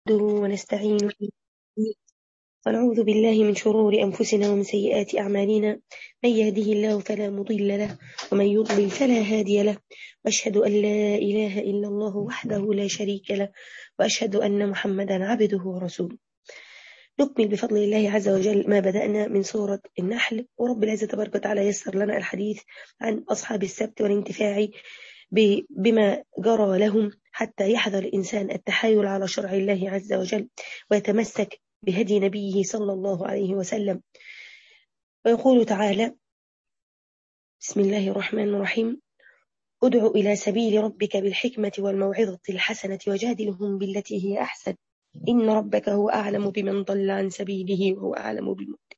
ونستعينه ونعوذ بالله من شرور أنفسنا ومن سيئات أعمالنا من يهده الله فلا مضل له ومن يضلل فلا هادي له وأشهد أن لا إله إلا الله وحده لا شريك له وأشهد أن محمدا عبده ورسوله نكمل بفضل الله عز وجل ما بدأنا من سورة النحل ورب العزة تبارك وتعالى يسر لنا الحديث عن أصحاب السبت والانتفاع بما جرى لهم حتى يحذر الإنسان التحايل على شرع الله عز وجل ويتمسك بهدي نبيه صلى الله عليه وسلم ويقول تعالى بسم الله الرحمن الرحيم ادع إلى سبيل ربك بالحكمة والموعظة الحسنة وجادلهم بالتي هي أحسن إن ربك هو أعلم بمن ضل عن سبيله وهو أعلم بالمهتدين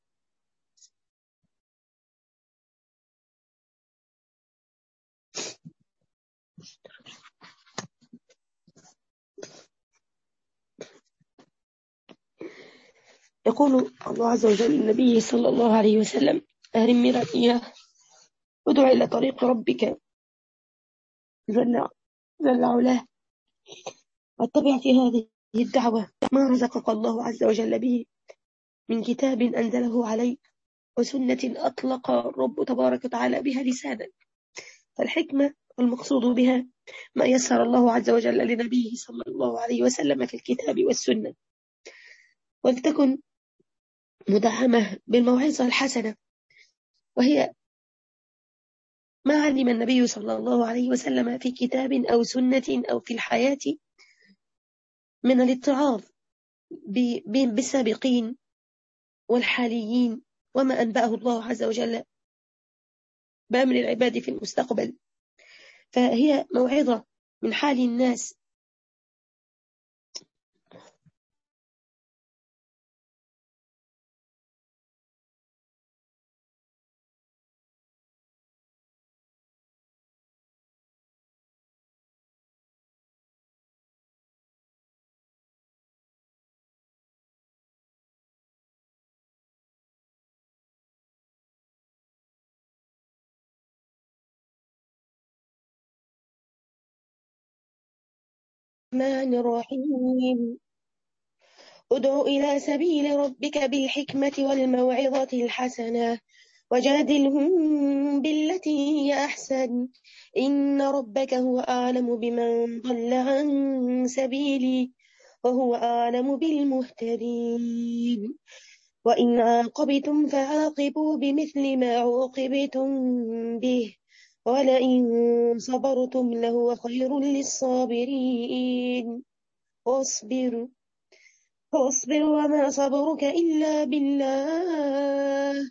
يقول الله عز وجل للنبي صلى الله عليه وسلم أهرم مرائية ادع إلى طريق ربك جل, جل علاه واتبع في هذه الدعوة ما رزقك الله عز وجل به من كتاب أنزله عليك وسنة أطلق الرب تبارك وتعالى بها لسانا فالحكمة المقصود بها ما يسر الله عز وجل لنبيه صلى الله عليه وسلم في الكتاب والسنة ولتكن مدعمة بالموعظة الحسنة وهي ما علم النبي صلى الله عليه وسلم في كتاب أو سنة أو في الحياة من الاتعاظ بالسابقين والحاليين وما أنبأه الله عز وجل بأمر العباد في المستقبل فهي موعظة من حال الناس الرحمن الرحيم ادع إلى سبيل ربك بالحكمة والموعظة الحسنة وجادلهم بالتي هي أحسن إن ربك هو أعلم بمن ضل عن سبيلي وهو أعلم بالمهتدين وإن عاقبتم فعاقبوا بمثل ما عوقبتم به ولئن صبرتم لهو خير للصابرين واصبر واصبر وما صبرك إلا بالله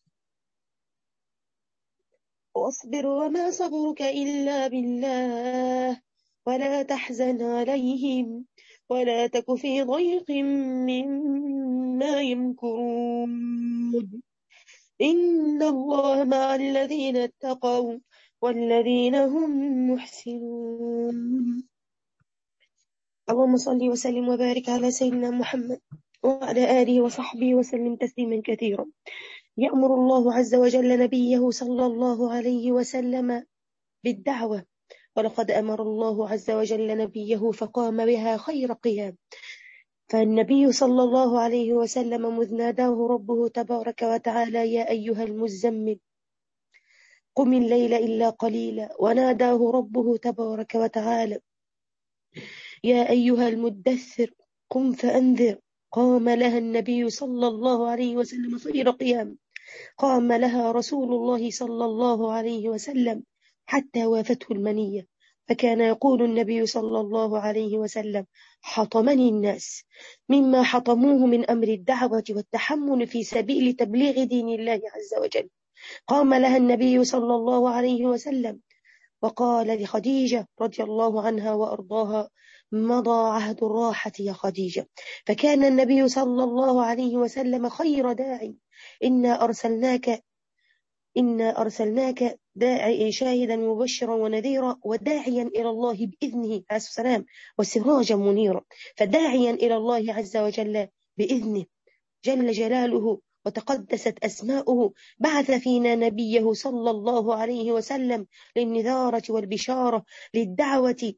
واصبر وما صبرك إلا بالله ولا تحزن عليهم ولا تك في ضيق مما يمكرون إن الله مع الذين اتقوا والذين هم محسنون اللهم صل وسلم وبارك على سيدنا محمد وعلى آله وصحبه وسلم تسليما كثيرا يأمر الله عز وجل نبيه صلى الله عليه وسلم بالدعوة ولقد أمر الله عز وجل نبيه فقام بها خير قيام فالنبي صلى الله عليه وسلم مذ ناداه ربه تبارك وتعالى يا أيها المزمل قم الليل إلا قليلا وناداه ربه تبارك وتعالى يا أيها المدثر قم فأنذر قام لها النبي صلى الله عليه وسلم خير قيام قام لها رسول الله صلى الله عليه وسلم حتى وافته المنية فكان يقول النبي صلى الله عليه وسلم حطمني الناس مما حطموه من أمر الدعوة والتحمل في سبيل تبليغ دين الله عز وجل قام لها النبي صلى الله عليه وسلم وقال لخديجة رضي الله عنها وأرضاها مضى عهد الراحة يا خديجة فكان النبي صلى الله عليه وسلم خير داعي إنا أرسلناك إنا أرسلناك داعي شاهدا مبشرا ونذيرا وداعيا إلى الله بإذنه عليه السلام وسراجا منيرا فداعيا إلى الله عز وجل بإذنه جل جلاله وتقدست أسماؤه بعث فينا نبيه صلى الله عليه وسلم للنذارة والبشارة للدعوة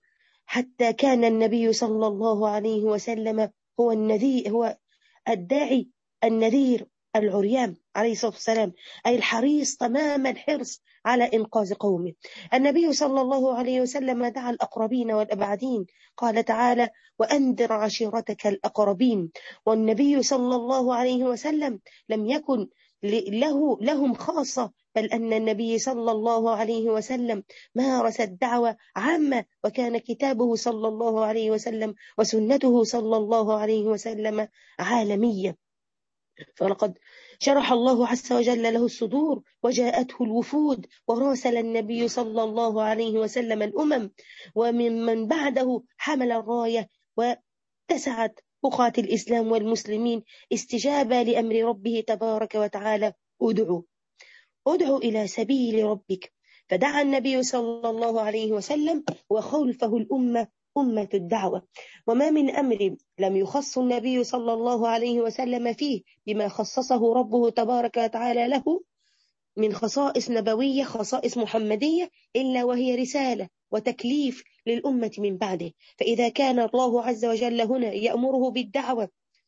حتى كان النبي صلى الله عليه وسلم هو النذير هو الداعي النذير العريان عليه الصلاة والسلام أي الحريص تمام الحرص على إنقاذ قومه النبي صلى الله عليه وسلم دعا الأقربين والأبعدين قال تعالى وأنذر عشيرتك الأقربين والنبي صلى الله عليه وسلم لم يكن له لهم خاصة بل أن النبي صلى الله عليه وسلم مارس الدعوة عامة وكان كتابه صلى الله عليه وسلم وسنته صلى الله عليه وسلم عالمية فلقد شرح الله عز وجل له الصدور وجاءته الوفود وراسل النبي صلى الله عليه وسلم الأمم وممن بعده حمل الراية واتسعت بقعة الإسلام والمسلمين استجابة لأمر ربه تبارك وتعالى ادعوا ادعوا إلى سبيل ربك فدعا النبي صلى الله عليه وسلم وخلفه الأمة أمة الدعوة وما من أمر لم يخص النبي صلى الله عليه وسلم فيه بما خصصه ربه تبارك وتعالى له من خصائص نبوية خصائص محمدية إلا وهي رسالة وتكليف للأمة من بعده فإذا كان الله عز وجل هنا يأمره بالدعوة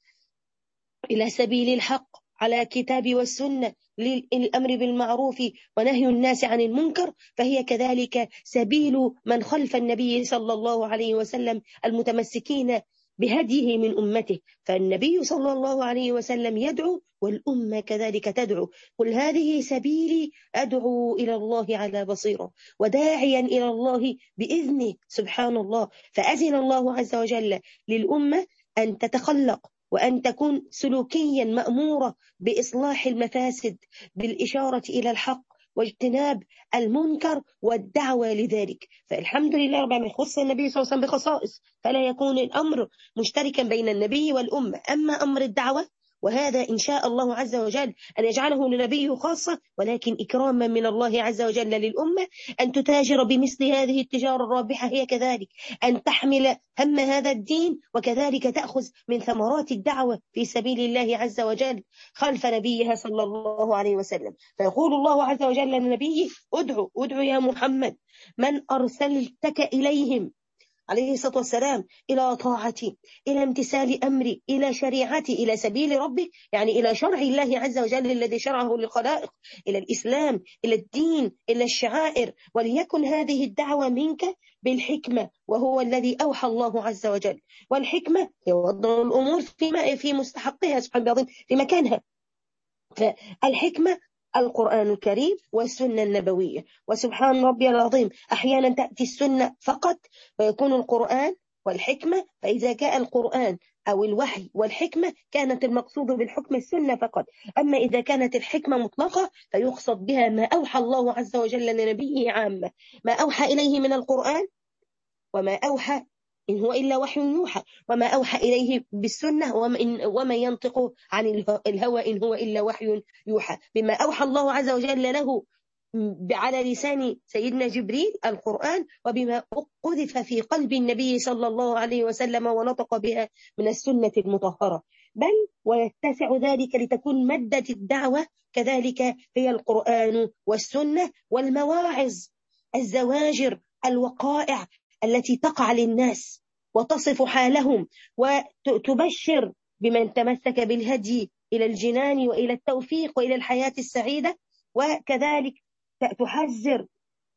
إلى سبيل الحق على كتاب والسنة للأمر بالمعروف ونهي الناس عن المنكر فهي كذلك سبيل من خلف النبي صلى الله عليه وسلم المتمسكين بهديه من أمته فالنبي صلى الله عليه وسلم يدعو والأمة كذلك تدعو قل هذه سبيلي أدعو إلى الله على بصيرة وداعيا إلى الله بإذنه سبحان الله فأذن الله عز وجل للأمة أن تتخلق وأن تكون سلوكيا مأمورة بإصلاح المفاسد بالإشارة إلى الحق واجتناب المنكر والدعوة لذلك فالحمد لله رب العالمين خص النبي صلى الله عليه وسلم بخصائص فلا يكون الأمر مشتركا بين النبي والأمة أما أمر الدعوة وهذا إن شاء الله عز وجل أن يجعله لنبيه خاصة ولكن إكراما من الله عز وجل للأمة أن تتاجر بمثل هذه التجارة الرابحة هي كذلك أن تحمل هم هذا الدين وكذلك تأخذ من ثمرات الدعوة في سبيل الله عز وجل خلف نبيها صلى الله عليه وسلم فيقول الله عز وجل لنبيه ادعو ادعو يا محمد من أرسلتك إليهم عليه الصلاة والسلام إلى طاعتي إلى امتثال أمري إلى شريعتي إلى سبيل ربي يعني إلى شرع الله عز وجل الذي شرعه للخلائق إلى الإسلام إلى الدين إلى الشعائر وليكن هذه الدعوة منك بالحكمة وهو الذي أوحى الله عز وجل والحكمة هي وضع الأمور في في مستحقها سبحانه الله في مكانها فالحكمة القرآن الكريم والسنة النبوية وسبحان ربي العظيم أحيانا تأتي السنة فقط ويكون القرآن والحكمة فإذا جاء القرآن أو الوحي والحكمة كانت المقصود بالحكم السنة فقط أما إذا كانت الحكمة مطلقة فيقصد بها ما أوحى الله عز وجل لنبيه عامة ما أوحى إليه من القرآن وما أوحى إن هو إلا وحي يوحى وما أوحى إليه بالسنة وما ينطق عن الهوى إن هو إلا وحي يوحى بما أوحى الله عز وجل له على لسان سيدنا جبريل القرآن وبما قذف في قلب النبي صلى الله عليه وسلم ونطق بها من السنة المطهرة بل ويتسع ذلك لتكون مادة الدعوة كذلك هي القرآن والسنة والمواعظ الزواجر الوقائع التي تقع للناس وتصف حالهم وتبشر بمن تمسك بالهدي إلى الجنان وإلى التوفيق وإلى الحياة السعيدة وكذلك تحذر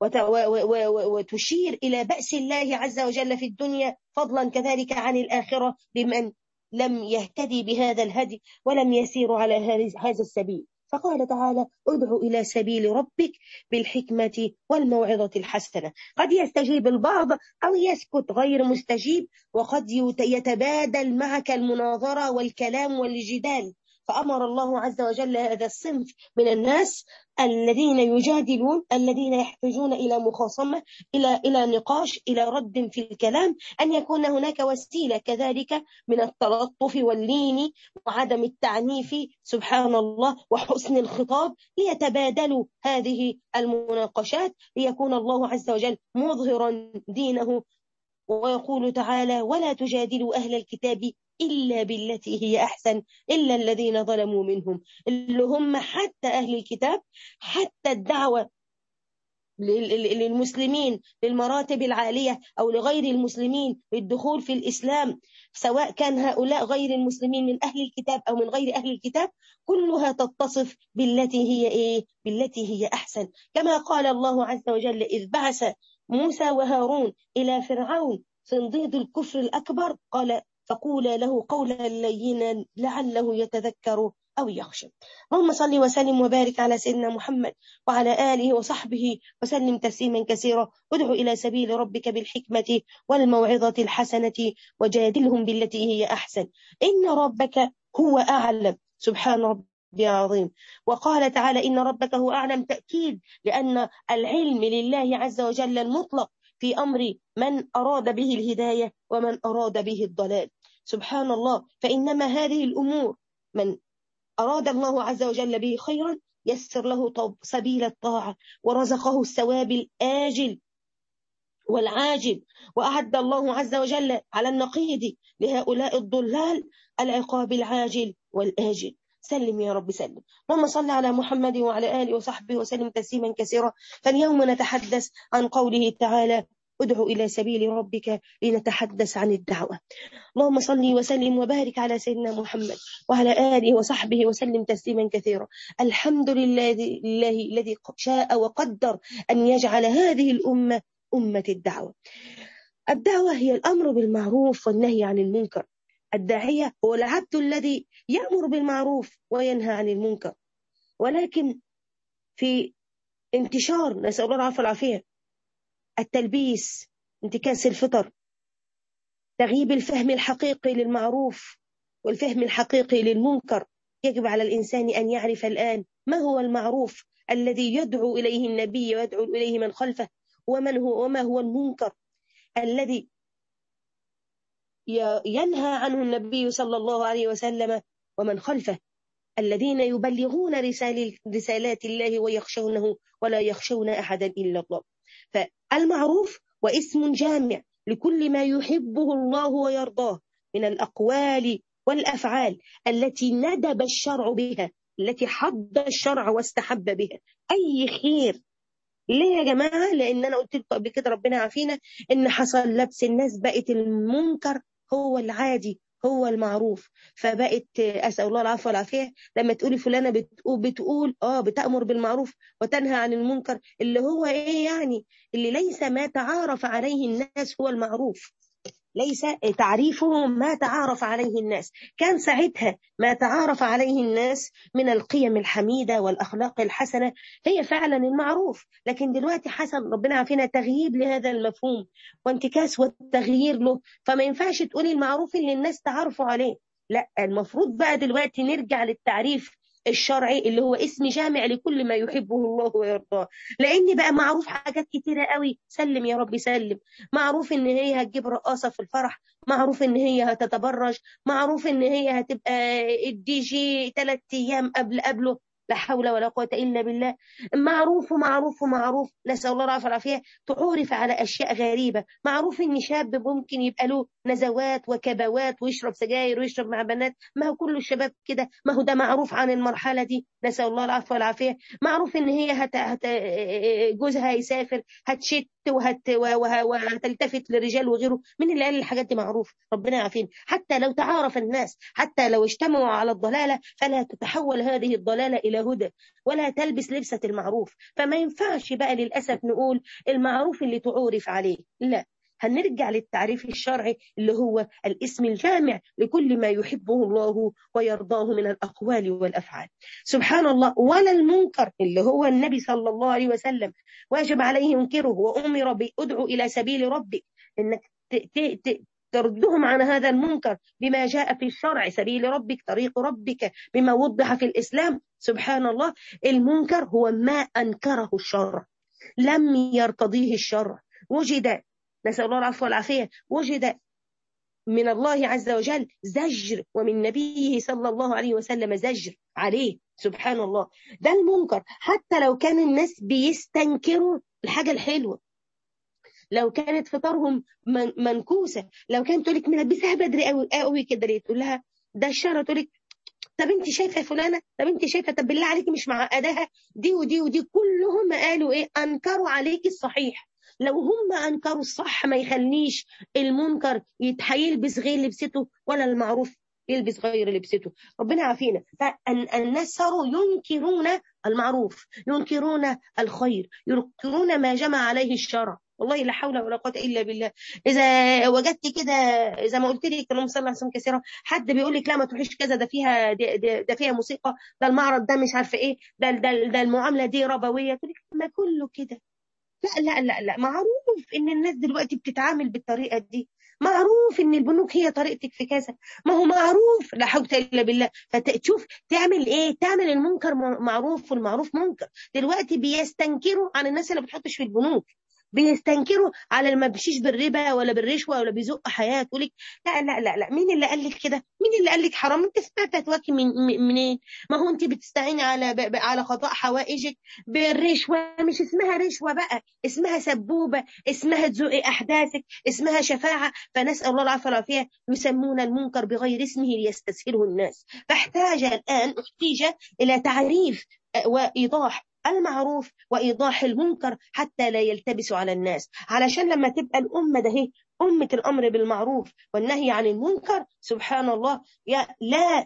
وتشير إلى بأس الله عز وجل في الدنيا فضلا كذلك عن الآخرة لمن لم يهتدي بهذا الهدي ولم يسير على هذا السبيل فقال تعالى ادع إلى سبيل ربك بالحكمة والموعظة الحسنة قد يستجيب البعض أو يسكت غير مستجيب وقد يتبادل معك المناظرة والكلام والجدال فأمر الله عز وجل هذا الصنف من الناس الذين يجادلون الذين يحتاجون إلى مخاصمة إلى إلى نقاش إلى رد في الكلام أن يكون هناك وسيلة كذلك من التلطف واللين وعدم التعنيف سبحان الله وحسن الخطاب ليتبادلوا هذه المناقشات ليكون الله عز وجل مظهرا دينه ويقول تعالى ولا تجادلوا أهل الكتاب إلا بالتي هي أحسن إلا الذين ظلموا منهم اللي هم حتى أهل الكتاب حتى الدعوة للمسلمين للمراتب العالية أو لغير المسلمين للدخول في الإسلام سواء كان هؤلاء غير المسلمين من أهل الكتاب أو من غير أهل الكتاب كلها تتصف بالتي هي إيه؟ بالتي هي أحسن كما قال الله عز وجل إذ بعث موسى وهارون إلى فرعون صنديد الكفر الأكبر قال فقولا له قولا لينا لعله يتذكر أو يخشى اللهم صل وسلم وبارك على سيدنا محمد وعلى آله وصحبه وسلم تسليما كثيرا ادع إلى سبيل ربك بالحكمة والموعظة الحسنة وجادلهم بالتي هي أحسن إن ربك هو أعلم سبحان ربي العظيم وقال تعالى إن ربك هو أعلم تأكيد لأن العلم لله عز وجل المطلق في أمر من أراد به الهداية ومن أراد به الضلال سبحان الله فإنما هذه الأمور من أراد الله عز وجل به خيرا يسر له سبيل الطاعة ورزقه الثواب الآجل والعاجل وأعد الله عز وجل على النقيض لهؤلاء الضلال العقاب العاجل والآجل سلم يا رب سلم اللهم صل على محمد وعلى آله وصحبه وسلم تسليما كثيرا فاليوم نتحدث عن قوله تعالى ادع إلى سبيل ربك لنتحدث عن الدعوة اللهم صل وسلم وبارك على سيدنا محمد وعلى آله وصحبه وسلم تسليما كثيرا الحمد لله الذي شاء وقدر أن يجعل هذه الأمة أمة الدعوة الدعوة هي الأمر بالمعروف والنهي عن المنكر الداعية هو العبد الذي يأمر بالمعروف وينهى عن المنكر ولكن في انتشار نسأل الله العافية والعافية التلبيس انتكاس الفطر تغييب الفهم الحقيقي للمعروف والفهم الحقيقي للمنكر يجب على الإنسان أن يعرف الآن ما هو المعروف الذي يدعو إليه النبي ويدعو إليه من خلفه ومن هو وما هو المنكر الذي ينهى عنه النبي صلى الله عليه وسلم ومن خلفه الذين يبلغون رسالات الله ويخشونه ولا يخشون أحدا إلا الله فالمعروف واسم جامع لكل ما يحبه الله ويرضاه من الأقوال والأفعال التي ندب الشرع بها التي حض الشرع واستحب بها أي خير ليه يا جماعة لأن أنا قلت لكم قبل كده ربنا عافينا إن حصل لبس الناس بقت المنكر هو العادي هو المعروف فبقت اسال الله العفو والعافيه لما تقولي فلانه بتقول بتقول اه بتامر بالمعروف وتنهى عن المنكر اللي هو ايه يعني اللي ليس ما تعارف عليه الناس هو المعروف ليس تعريفه ما تعارف عليه الناس كان ساعتها ما تعارف عليه الناس من القيم الحميدة والأخلاق الحسنة هي فعلا المعروف لكن دلوقتي حسن ربنا عافينا تغييب لهذا المفهوم وانتكاس والتغيير له فما ينفعش تقولي المعروف اللي الناس تعرفوا عليه لا المفروض بقى دلوقتي نرجع للتعريف الشرعي اللي هو اسم جامع لكل ما يحبه الله ويرضاه لان بقى معروف حاجات كتيره قوي سلم يا رب سلم معروف ان هي هتجيب رقاصه في الفرح معروف ان هي هتتبرج معروف ان هي هتبقى الدي جي ثلاث ايام قبل قبله لا حول ولا قوة إلا بالله معروف ومعروف ومعروف نسأل الله العافية والعافية تعرف على أشياء غريبة معروف إن شاب ممكن يبقى له نزوات وكبوات ويشرب سجاير ويشرب مع بنات ما هو كل الشباب كده ما هو ده معروف عن المرحلة دي نسأل الله العافية والعافية معروف إن هي هت... هت... جوزها يسافر هتشت وهت... وهتلتفت للرجال وغيره من اللي قال الحاجات دي معروف ربنا يعافينا حتى لو تعارف الناس حتى لو اجتمعوا على الضلالة فلا تتحول هذه الضلالة إلى هدى ولا تلبس لبسة المعروف فما ينفعش بقى للأسف نقول المعروف اللي تعورف عليه لا هنرجع للتعريف الشرعي اللي هو الاسم الجامع لكل ما يحبه الله ويرضاه من الأقوال والأفعال سبحان الله ولا المنكر اللي هو النبي صلى الله عليه وسلم واجب عليه ينكره وأمر بأدعو إلى سبيل ربك إنك تردهم عن هذا المنكر بما جاء في الشرع سبيل ربك طريق ربك بما وضح في الإسلام سبحان الله المنكر هو ما أنكره الشرع لم يرتضيه الشرع وجد نسأل الله العفو والعافية وجد من الله عز وجل زجر ومن نبيه صلى الله عليه وسلم زجر عليه سبحان الله ده المنكر حتى لو كان الناس بيستنكروا الحاجة الحلوة لو كانت فطارهم منكوسة لو كانت تقول لك ملبسها بدري قوي قوي كده ليه تقول لها ده الشهر تقول لك طب انت شايفه فلانه طب انت شايفه طب بالله عليكي مش معقداها دي ودي ودي كلهم قالوا ايه انكروا عليكي الصحيح لو هم انكروا الصح ما يخليش المنكر يلبس غير لبسته ولا المعروف يلبس غير لبسته ربنا عافينا فالناس صاروا ينكرون المعروف ينكرون الخير ينكرون ما جمع عليه الشرع والله لا حول ولا قوه الا بالله اذا وجدت كده زي ما قلت لك اللهم صل على سيدنا كثيرا حد بيقول لك لا ما تروحيش كذا ده فيها ده, ده فيها موسيقى ده المعرض ده مش عارفه ايه ده ده, ده المعامله دي ربويه تقول لك ما كله كده لا لا لا لا معروف ان الناس دلوقتي بتتعامل بالطريقه دي معروف ان البنوك هي طريقتك في كذا ما هو معروف لا حول الا بالله فتشوف تعمل ايه تعمل المنكر معروف والمعروف منكر دلوقتي بيستنكروا عن الناس اللي بتحطش في البنوك بيستنكروا على اللي ما بيمشيش بالربا ولا بالرشوه ولا بيزق حياه تقول لك لا لا لا لا مين اللي قال لك كده مين اللي قال لك حرام انت سمعت فتواكي من منين ما هو انت بتستعيني على على قضاء حوائجك بالرشوه مش اسمها رشوه بقى اسمها سبوبه اسمها تزق احداثك اسمها شفاعه فنسال الله العافيه والعافيه يسمون المنكر بغير اسمه ليستسهله الناس فاحتاج الان احتيج الى تعريف وايضاح المعروف وإيضاح المنكر حتى لا يلتبس على الناس علشان لما تبقى الأمة ده هي أمة الأمر بالمعروف والنهي عن المنكر سبحان الله يا لا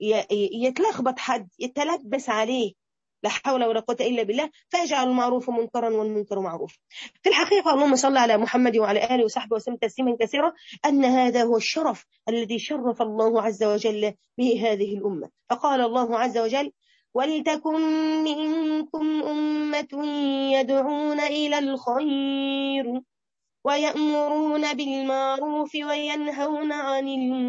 يتلخبط حد يتلبس عليه لا حول ولا قوة إلا بالله فيجعل المعروف منكرا والمنكر معروف في الحقيقة اللهم صل على محمد وعلى آله وصحبه وسلم تسليما كثيرا أن هذا هو الشرف الذي شرف الله عز وجل به هذه الأمة فقال الله عز وجل ولتكن منكم أمة يدعون إلى الخير ويأمرون بالمعروف وينهون عن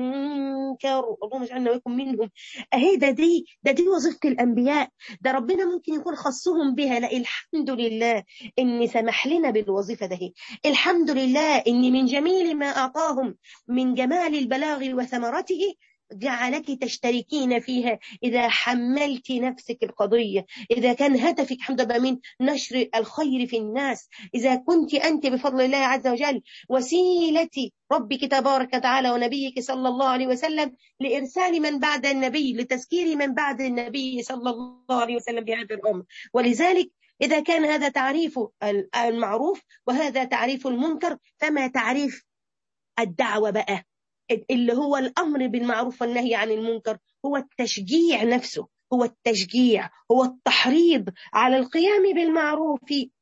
المنكر اللهم اجعلنا ويكم منهم اهي ده دي ده دي وظيفه الانبياء ده ربنا ممكن يكون خصهم بها لا الحمد لله ان سمح لنا بالوظيفه ده الحمد لله ان من جميل ما اعطاهم من جمال البلاغ وثمرته جعلك تشتركين فيها إذا حملت نفسك القضية إذا كان هدفك حمد من نشر الخير في الناس إذا كنت أنت بفضل الله عز وجل وسيلة ربك تبارك وتعالى ونبيك صلى الله عليه وسلم لإرسال من بعد النبي لتذكير من بعد النبي صلى الله عليه وسلم بهذا الأمر ولذلك إذا كان هذا تعريف المعروف وهذا تعريف المنكر فما تعريف الدعوة بقى اللي هو الأمر بالمعروف والنهي عن المنكر هو التشجيع نفسه هو التشجيع هو التحريض على القيام بالمعروف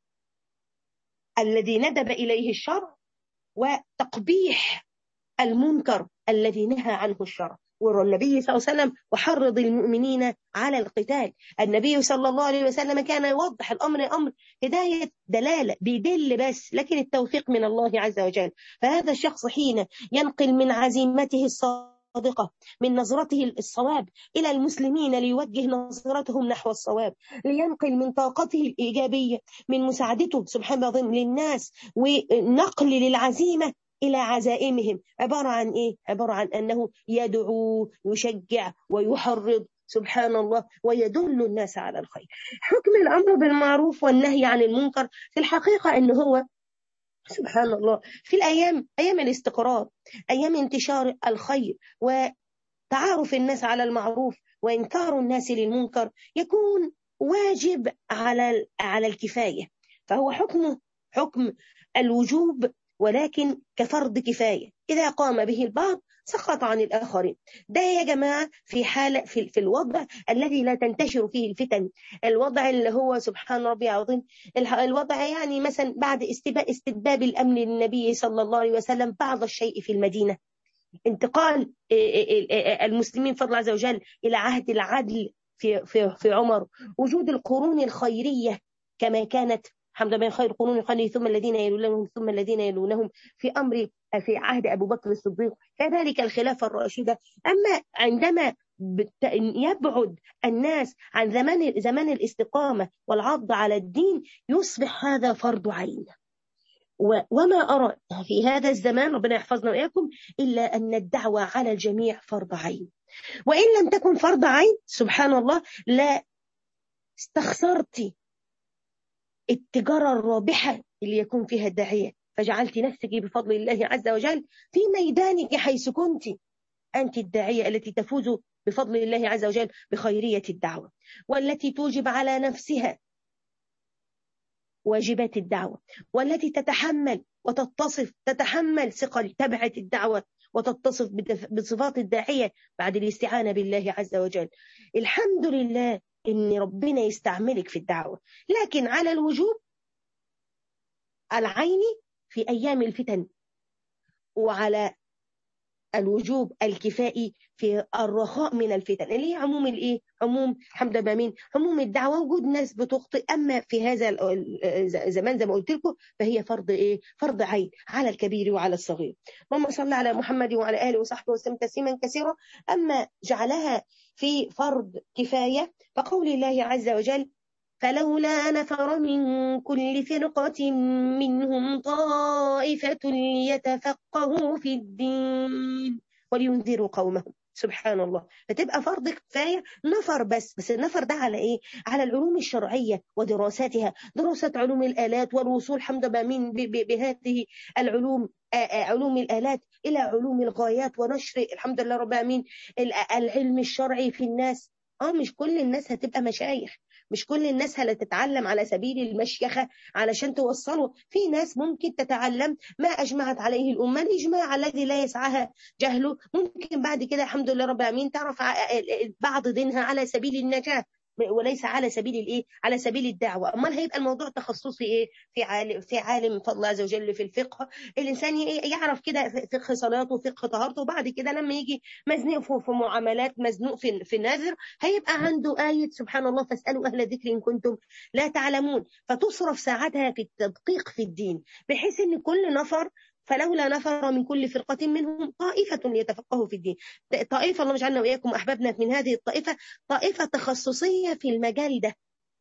الذي ندب إليه الشرع وتقبيح المنكر الذي نهى عنه الشرع والنبي صلى الله عليه وسلم وحرض المؤمنين على القتال النبي صلى الله عليه وسلم كان يوضح الأمر أمر هداية دلالة بيدل بس لكن التوفيق من الله عز وجل فهذا الشخص حين ينقل من عزيمته الصادقة من نظرته الصواب إلى المسلمين ليوجه نظرتهم نحو الصواب لينقل من طاقته الإيجابية من مساعدته سبحانه وتعالى للناس ونقل للعزيمة إلى عزائمهم عبارة عن إيه؟ عبارة عن أنه يدعو يشجع ويحرض سبحان الله ويدل الناس على الخير حكم الأمر بالمعروف والنهي عن المنكر في الحقيقة أنه هو سبحان الله في الأيام أيام الاستقرار أيام انتشار الخير وتعارف الناس على المعروف وإنكار الناس للمنكر يكون واجب على على الكفاية فهو حكمه حكم الوجوب ولكن كفرض كفاية إذا قام به البعض سقط عن الآخرين ده يا جماعة في حالة في, في الوضع الذي لا تنتشر فيه الفتن الوضع اللي هو سبحان ربي العظيم الوضع يعني مثلا بعد استتباب الأمن للنبي صلى الله عليه وسلم بعض الشيء في المدينة انتقال المسلمين فضل عز وجل إلى عهد العدل في, في, في عمر وجود القرون الخيرية كما كانت حمد بن خير قرون قال ثم الذين يلونهم ثم الذين يلونهم في أمر في عهد أبو بكر الصديق كذلك الخلافة الراشدة أما عندما يبعد الناس عن زمان زمان الاستقامة والعض على الدين يصبح هذا فرض عين وما أرى في هذا الزمان ربنا يحفظنا وإياكم إلا أن الدعوة على الجميع فرض عين وإن لم تكن فرض عين سبحان الله لا استخسرت التجارة الرابحة اللي يكون فيها الداعية فجعلت نفسك بفضل الله عز وجل في ميدانك حيث كنت أنت الداعية التي تفوز بفضل الله عز وجل بخيرية الدعوة والتي توجب على نفسها واجبات الدعوة والتي تتحمل وتتصف تتحمل ثقل تبعة الدعوة وتتصف بصفات الداعية بعد الاستعانة بالله عز وجل الحمد لله إن ربنا يستعملك في الدعوة لكن على الوجوب العيني في أيام الفتن وعلى الوجوب الكفائي في الرخاء من الفتن اللي هي عموم الايه عموم حمد بامين عموم الدعوه وجود ناس بتخطئ اما في هذا الزمان زي ما قلت لكم فهي فرض ايه فرض عين على الكبير وعلى الصغير اللهم صل على محمد وعلى اله وصحبه وسلم تسليما كثيرا اما جعلها في فرض كفايه فقول الله عز وجل فلولا نفر من كل فرقة منهم طائفة ليتفقهوا في الدين ولينذروا قومهم سبحان الله فتبقى فرض كفايه نفر بس بس النفر ده على ايه على العلوم الشرعيه ودراساتها دراسه علوم الالات والوصول حمد بامين بهذه العلوم علوم الالات الى علوم الغايات ونشر الحمد لله رب العالمين العلم الشرعي في الناس اه مش كل الناس هتبقى مشايخ مش كل الناس هتتعلم على سبيل المشيخة علشان توصله في ناس ممكن تتعلم ما أجمعت عليه الأمة الإجماع الذي لا يسعها جهله ممكن بعد كده الحمد لله رب العالمين تعرف بعض دينها على سبيل النجاة وليس على سبيل الايه على سبيل الدعوه امال هيبقى الموضوع تخصصي ايه في عالم في عالم فضل الله عز وجل في الفقه الانسان يعرف كده فقه صلاته فقه طهارته وبعد كده لما يجي مزنوق في معاملات مزنوق في في نذر هيبقى عنده ايه سبحان الله فاسالوا اهل الذكر ان كنتم لا تعلمون فتصرف ساعتها في التدقيق في الدين بحيث ان كل نفر فلولا نفر من كل فرقة منهم طائفة ليتفقهوا في الدين طائفة الله اجعلنا وإياكم أحبابنا من هذه الطائفة طائفة تخصصية في المجال ده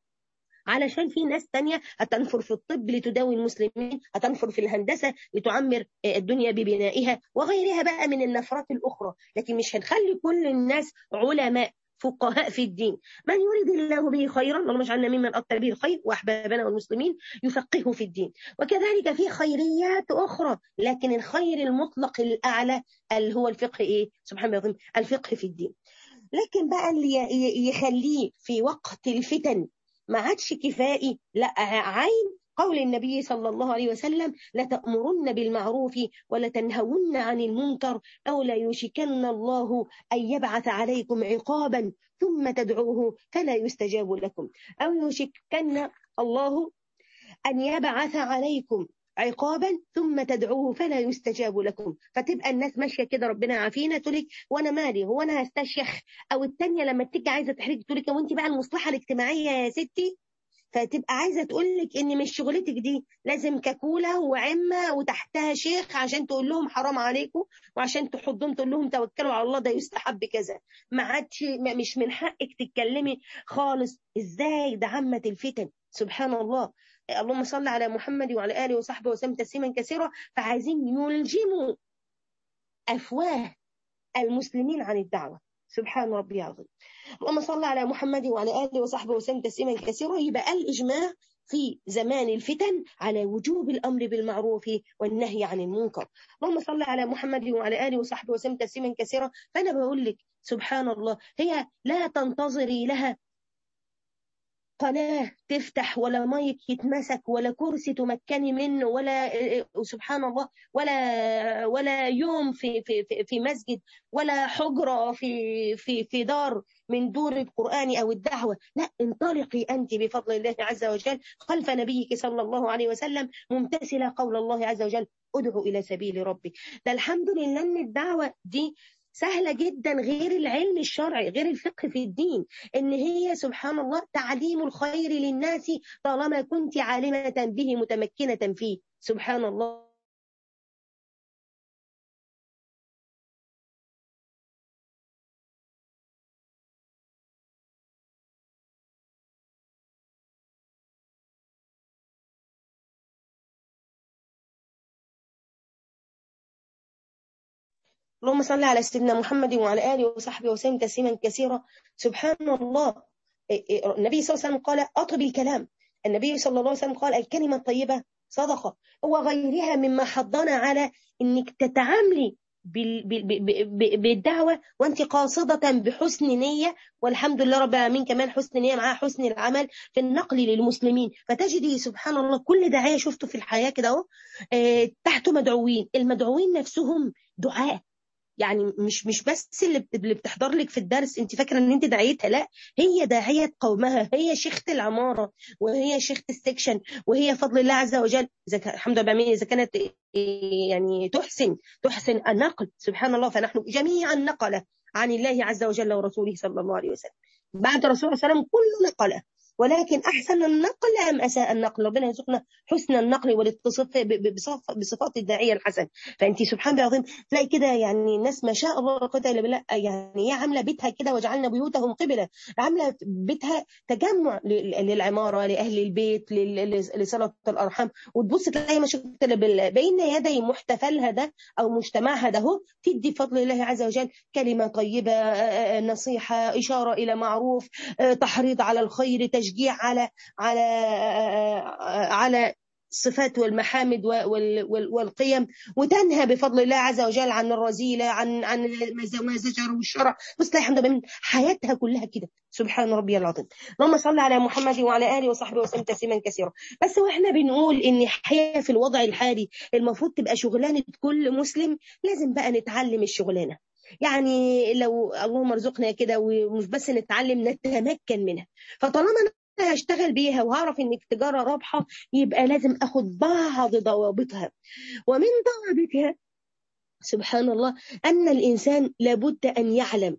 علشان في ناس تانية هتنفر في الطب لتداوي المسلمين هتنفر في الهندسة لتعمر الدنيا ببنائها وغيرها بقى من النفرات الأخرى لكن مش هنخلي كل الناس علماء فقهاء في الدين من يريد الله به خيرا اللهم اجعلنا ممن أطلع به الخير وأحبابنا والمسلمين يفقهه في الدين وكذلك في خيريات أخرى لكن الخير المطلق الأعلى اللي هو الفقه إيه سبحان الله العظيم الفقه في الدين لكن بقى اللي يخليه في وقت الفتن ما عادش كفائي لا عين قول النبي صلى الله عليه وسلم لتأمرن بالمعروف ولتنهون عن المنكر أو لا يوشكن الله أن يبعث عليكم عقابا ثم تدعوه فلا يستجاب لكم أو يوشكن الله أن يبعث عليكم عقابا ثم تدعوه فلا يستجاب لكم فتبقى الناس ماشيه كده ربنا عافينا تقول لك وانا مالي هو انا هستشيخ او الثانيه لما تيجي عايزه تحرجك تقول لك وانت بقى المصلحه الاجتماعيه يا ستي فتبقى عايزه تقول لك ان مش شغلتك دي لازم كاكوله وعمه وتحتها شيخ عشان تقول لهم حرام عليكم وعشان تحضهم تقول لهم توكلوا على الله ده يستحب كذا ما عادش مش من حقك تتكلمي خالص ازاي ده عامه الفتن سبحان الله اللهم صل على محمد وعلى اله وصحبه وسلم تسليما كثيرا فعايزين يلجموا افواه المسلمين عن الدعوه سبحان ربي العظيم اللهم صل على محمد وعلى اله وصحبه وسلم تسليما كثيرا يبقى الاجماع في زمان الفتن على وجوب الامر بالمعروف والنهي عن المنكر اللهم صل على محمد وعلى اله وصحبه وسلم تسليما كثيرا فانا بقول لك سبحان الله هي لا تنتظري لها قناة تفتح ولا مايك يتمسك ولا كرسي تمكني منه ولا سبحان الله ولا ولا يوم في في في مسجد ولا حجرة في في في دار من دور القرآن أو الدعوة لا انطلقي أنت بفضل الله عز وجل خلف نبيك صلى الله عليه وسلم ممتثلة قول الله عز وجل ادعو إلى سبيل ربك ده الحمد لله أن الدعوة دي سهلة جدا غير العلم الشرعي غير الفقه في الدين ان هي سبحان الله تعليم الخير للناس طالما كنت عالمة به متمكنة فيه سبحان الله اللهم صل على سيدنا محمد وعلى اله وصحبه وسلم تسليما كثيرا سبحان الله النبي صلى الله عليه وسلم قال اطب الكلام النبي صلى الله عليه وسلم قال الكلمه الطيبه صدقه وغيرها مما حضنا على انك تتعاملي بالدعوة وانت قاصدة بحسن نية والحمد لله رب العالمين كمان حسن نية معاها حسن العمل في النقل للمسلمين فتجدي سبحان الله كل داعية شفته في الحياة كده اهو تحته مدعوين المدعوين نفسهم دعاء يعني مش مش بس اللي اللي بتحضر لك في الدرس انت فاكره ان انت داعيتها لا هي داعيه قومها هي شيخه العماره وهي شيخه السكشن وهي فضل الله عز وجل اذا الحمد لله اذا كانت يعني تحسن تحسن النقل سبحان الله فنحن جميعا نقله عن الله عز وجل ورسوله صلى الله عليه وسلم بعد رسول الله صلى الله عليه وسلم كله نقله ولكن أحسن النقل أم أساء النقل ربنا يرزقنا حسن النقل والاتصاف بصفات الداعية الحسن فأنت سبحان الله العظيم تلاقي كده يعني الناس ما شاء الله قدر إلا بالله يعني هي عاملة بيتها كده وجعلنا بيوتهم قبلة عاملة بيتها تجمع للعمارة لأهل البيت لصلة الأرحام وتبص تلاقي ما شفت بين يدي محتفلها ده أو مجتمعها ده هو تدي فضل الله عز وجل كلمة طيبة نصيحة إشارة إلى معروف تحريض على الخير تشجيع على على على الصفات والمحامد والقيم وتنهى بفضل الله عز وجل عن الرذيلة عن عن ما زجر والشرع بس الحمد لله حياتها كلها كده سبحان ربي العظيم اللهم صل على محمد وعلى اله وصحبه وسلم تسليما كثيرا بس واحنا بنقول ان الحياه في الوضع الحالي المفروض تبقى شغلانه كل مسلم لازم بقى نتعلم الشغلانه يعني لو اللهم ارزقنا كده ومش بس نتعلم نتمكن منها فطالما انا هشتغل بيها وهعرف ان التجاره رابحه يبقى لازم اخد بعض ضوابطها ومن ضوابطها سبحان الله ان الانسان لابد ان يعلم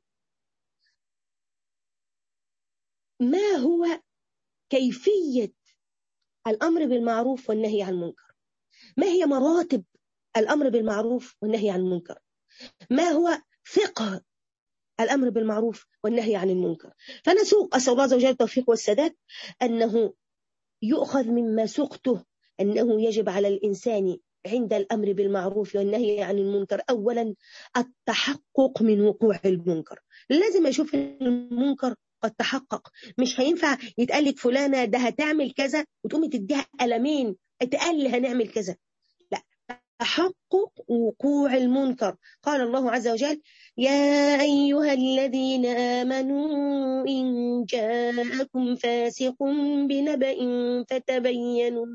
ما هو كيفيه الامر بالمعروف والنهي عن المنكر ما هي مراتب الامر بالمعروف والنهي عن المنكر ما هو فقه الأمر بالمعروف والنهي عن المنكر فنسوق أسأل الله عز وجل التوفيق والسداد أنه يؤخذ مما سقته أنه يجب على الإنسان عند الأمر بالمعروف والنهي عن المنكر أولا التحقق من وقوع المنكر لازم أشوف المنكر قد تحقق مش هينفع يتقال لك فلانة ده هتعمل كذا وتقومي تديها ألمين اتقال هنعمل كذا لا تحقق وقوع المنكر قال الله عز وجل يا أيها الذين آمنوا إن جاءكم فاسق بنبأ فتبينوا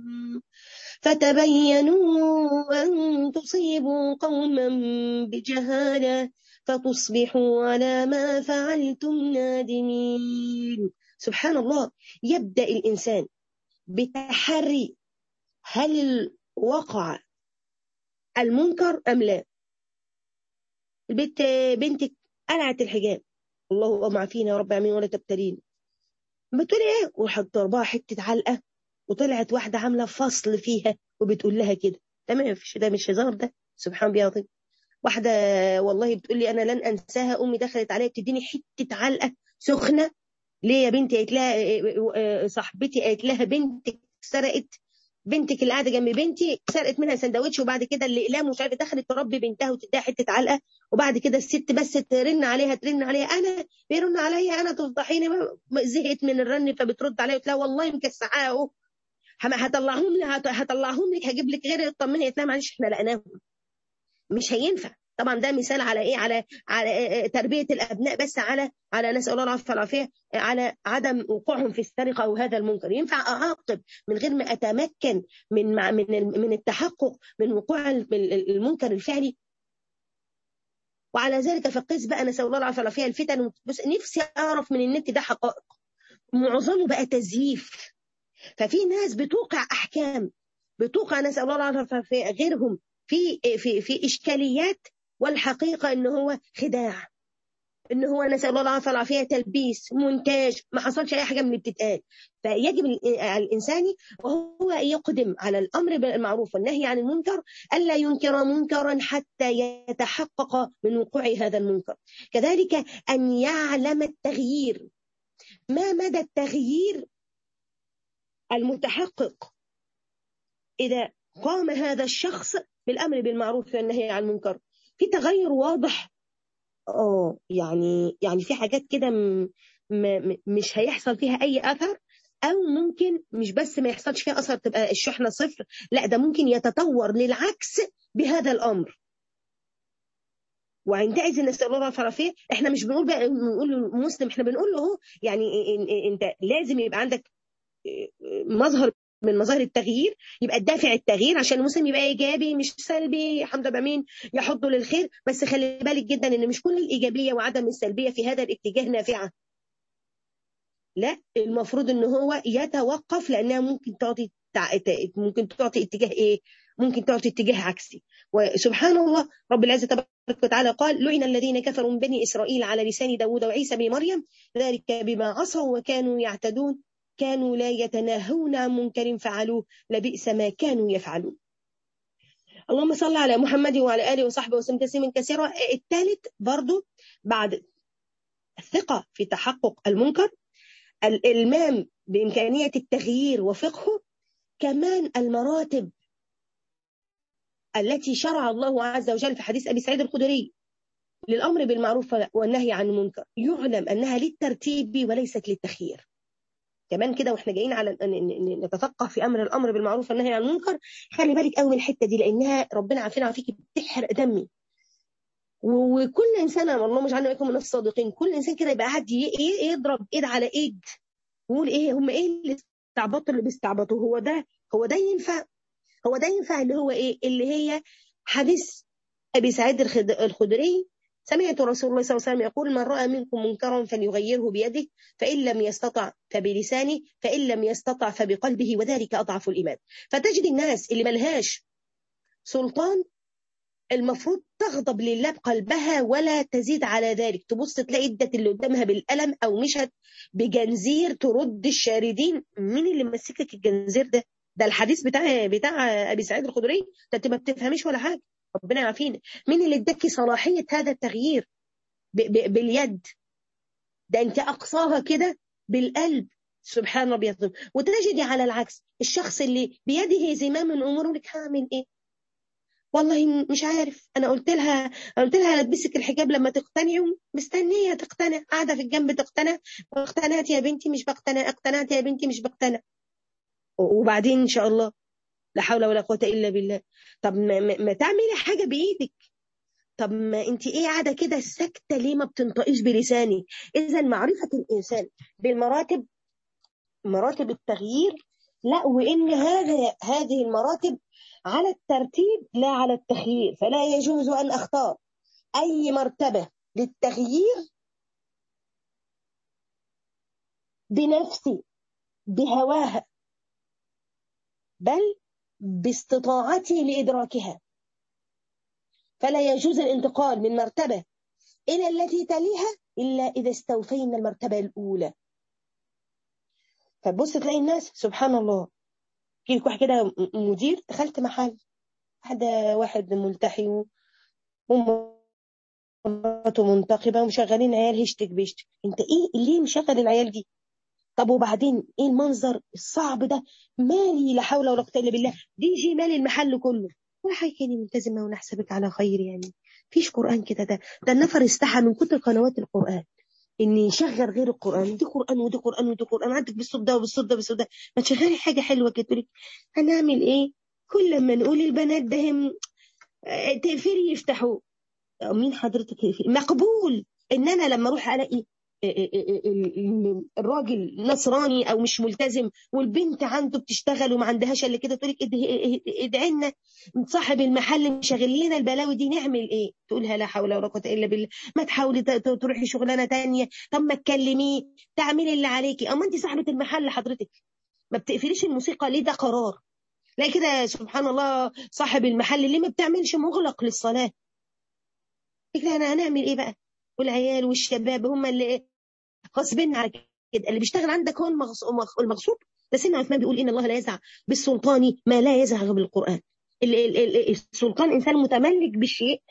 فتبينوا أن تصيبوا قوما بجهالة فتصبحوا على ما فعلتم نادمين سبحان الله يبدأ الإنسان بتحري هل وقع المنكر أم لا البنت بنتك قلعت الحجاب الله ما فينا يا رب العالمين ولا تبتلين بتقولي ايه وراحت ضربها حته علقه وطلعت واحده عامله فصل فيها وبتقول لها كده تمام مفيش ده مش هزار ده سبحان الله العظيم واحده والله بتقول لي انا لن انساها امي دخلت عليا بتديني حته علقه سخنه ليه يا بنتي قالت لها صاحبتي قالت لها بنتك سرقت بنتك اللي قاعده جنب بنتي سرقت منها سندوتش وبعد كده اللي اقلام مش عارفه دخلت تربي بنتها وتديها حته علقه وبعد كده الست بس ترن عليها ترن عليها انا بيرن عليا انا تفضحيني زهقت من الرن فبترد عليا لا والله مكسعاها اهو هطلعهم لك هطلعهم لك هجيب لك غير اطمني قالت لها معلش احنا لقيناهم مش هينفع طبعا ده مثال على ايه على على تربيه الابناء بس على على نسال الله العافيه والعافيه على عدم وقوعهم في السرقه او هذا المنكر ينفع اعاقب من غير ما اتمكن من من من التحقق من وقوع المنكر الفعلي وعلى ذلك فقس بقى نسال الله العافيه والعافيه الفتن بس نفسي اعرف من النت ده حقائق معظمه بقى تزييف ففي ناس بتوقع احكام بتوقع نسال الله العافيه غيرهم في في في اشكاليات والحقيقة إن هو خداع إن هو نسأل الله العافية والعافية تلبيس مونتاج ما حصلش أي حاجة من اللي بتتقال فيجب الإنسان وهو يقدم على الأمر بالمعروف والنهي عن المنكر ألا ينكر منكرا حتى يتحقق من وقوع هذا المنكر كذلك أن يعلم التغيير ما مدى التغيير المتحقق إذا قام هذا الشخص بالأمر بالمعروف والنهي عن المنكر في تغير واضح اه يعني يعني في حاجات كده مش هيحصل فيها اي اثر او ممكن مش بس ما يحصلش فيها اثر تبقى الشحنه صفر لا ده ممكن يتطور للعكس بهذا الامر وعندئذ نسال الله العافيه احنا مش بنقول بقى بنقول المسلم احنا بنقول له يعني انت لازم يبقى عندك مظهر من مظاهر التغيير يبقى الدافع التغيير عشان المسلم يبقى ايجابي مش سلبي الحمد لله مين يحض للخير بس خلي بالك جدا ان مش كل الايجابيه وعدم السلبيه في هذا الاتجاه نافعه لا المفروض ان هو يتوقف لانها ممكن تعطي ممكن تعطي اتجاه ايه ممكن تعطي اتجاه عكسي وسبحان الله رب العزة تبارك وتعالى قال لعن الذين كفروا من بني إسرائيل على لسان داود وعيسى بن مريم ذلك بما عصوا وكانوا يعتدون كانوا لا يتناهون عن منكر فعلوه لبئس ما كانوا يفعلون اللهم صل على محمد وعلى آله وصحبه وسلم تسليما كثيرا الثالث برضو بعد الثقة في تحقق المنكر الإلمام بإمكانية التغيير وفقهه كمان المراتب التي شرع الله عز وجل في حديث أبي سعيد الخدري للأمر بالمعروف والنهي عن المنكر يعلم أنها للترتيب وليست للتخيير كمان كده واحنا جايين على نتفقه في امر الامر بالمعروف والنهي عن المنكر خلي بالك قوي من الحته دي لانها ربنا عارفين عافيك بتحرق دمي وكل انسان والله مش عارفه من الصادقين كل انسان كده يبقى قاعد يضرب ايد على ايد ويقول ايه هم ايه اللي استعبطوا اللي بيستعبطوا هو ده هو ده ينفع هو ده ينفع اللي هو ايه اللي هي حديث ابي سعيد الخدري سمعت رسول الله صلى الله عليه وسلم يقول من راى منكم منكرا فليغيره بيده فان لم يستطع فبلسانه فان لم يستطع فبقلبه وذلك اضعف الايمان فتجد الناس اللي ملهاش سلطان المفروض تغضب لله بقلبها ولا تزيد على ذلك تبص تلاقي ادت اللي قدامها بالقلم او مشت بجنزير ترد الشاردين مين اللي مسكك الجنزير ده ده الحديث بتاع بتاع ابي سعيد الخدري ده انت ما بتفهميش ولا حاجه ربنا يعافينا مين اللي اداكي صلاحيه هذا التغيير ب ب باليد ده انت اقصاها كده بالقلب سبحان ربي العظيم وتجدي على العكس الشخص اللي بيده زمام من اموره لك هعمل ايه والله مش عارف انا قلت لها قلت لها البسك الحجاب لما تقتنعي مستنيه تقتنع قاعده في الجنب تقتنع اقتنعت يا بنتي مش بقتنع اقتنعت يا بنتي مش بقتنع وبعدين ان شاء الله لا حول ولا قوه الا بالله طب ما, ما تعملي حاجه بايدك طب ما انت ايه قاعده كده ساكته ليه ما بتنطقيش بلسانك اذا معرفه الانسان بالمراتب مراتب التغيير لا وان هذا هذه المراتب على الترتيب لا على التخيير فلا يجوز ان اختار اي مرتبه للتغيير بنفسي بهواها بل باستطاعتي لإدراكها فلا يجوز الانتقال من مرتبة إلى التي تليها إلا إذا استوفينا المرتبة الأولى فتبص تلاقي الناس سبحان الله في واحد كده مدير دخلت محل هذا واحد ملتحي ومراته منتقبة ومشغلين عيال هشتك بيشتك انت ايه ليه مشغل العيال دي طب وبعدين ايه المنظر الصعب ده مالي لا حول ولا قوه الا بالله دي جي مالي المحل كله ولا حاجه كاني ملتزمه ونحسبك على خير يعني فيش قران كده ده ده النفر استحى من كتر قنوات القران ان يشغل غير القران دي قران ودي قران ودي قران عندك بالصوت ده وبالصوت ده بالصوت ده ما تشغلي حاجه حلوه كده تقولي هنعمل ايه كل ما نقول البنات ده هم تقفلي يفتحوا مين حضرتك مقبول ان انا لما اروح الاقي الراجل نصراني او مش ملتزم والبنت عنده بتشتغل وما عندهاش الا كده تقول لك ادعي لنا صاحب المحل مشغل لنا البلاوي دي نعمل ايه؟ تقولها لا حول ولا قوه الا بالله ما تحاولي تروحي شغلانه تانية طب ما تكلميه تعملي اللي عليكي اما انت صاحبه المحل حضرتك ما بتقفليش الموسيقى ليه ده قرار لا كده سبحان الله صاحب المحل ليه ما بتعملش مغلق للصلاه كده انا هنعمل ايه بقى والعيال والشباب هم اللي غصبين على كده اللي بيشتغل عندك هو المغصوب ده سيدنا عثمان بيقول ان الله لا يزع بالسلطان ما لا يزع بالقران السلطان انسان متملك بالشيء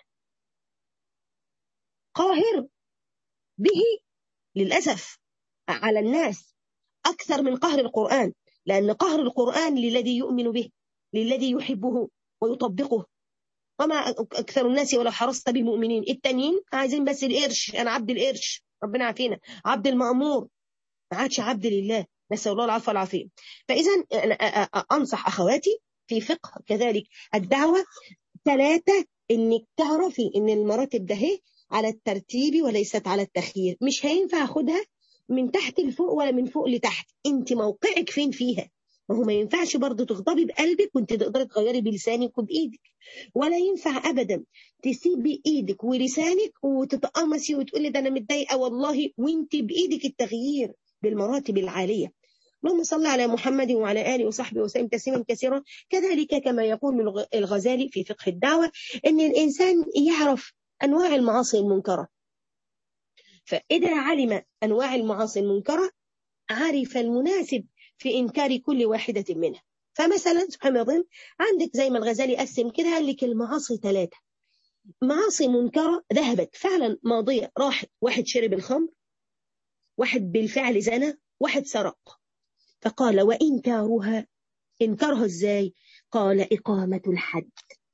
قاهر به للاسف على الناس اكثر من قهر القران لان قهر القران للذي يؤمن به للذي يحبه ويطبقه وما اكثر الناس ولو حرصت بمؤمنين التانيين عايزين بس القرش انا عبد القرش ربنا عافينا عبد المأمور ما عادش عبد لله نسأل الله العفو والعافية فإذا أنصح أخواتي في فقه كذلك الدعوة ثلاثة انك تعرفي ان المراتب ده هي على الترتيب وليست على التخيير مش هينفع اخدها من تحت لفوق ولا من فوق لتحت انت موقعك فين فيها ما هو ما ينفعش برضه تغضبي بقلبك وانت تقدري تغيري بلسانك وبايدك ولا ينفع ابدا تسيبي ايدك ولسانك وتتقمصي وتقولي ده انا متضايقه والله وانت بايدك التغيير بالمراتب العاليه اللهم صل على محمد وعلى اله وصحبه وسلم تسليما كثيرا كذلك كما يقول الغزالي في فقه الدعوه ان الانسان يعرف انواع المعاصي المنكره فاذا علم انواع المعاصي المنكره عرف المناسب في إنكار كل واحدة منها فمثلا سبحان الله عندك زي ما الغزالي قسم كده قال لك المعاصي ثلاثة معاصي منكرة ذهبت فعلا ماضية راحت واحد شرب الخمر واحد بالفعل زنى واحد سرق فقال وإنكارها إنكارها إزاي قال إقامة الحد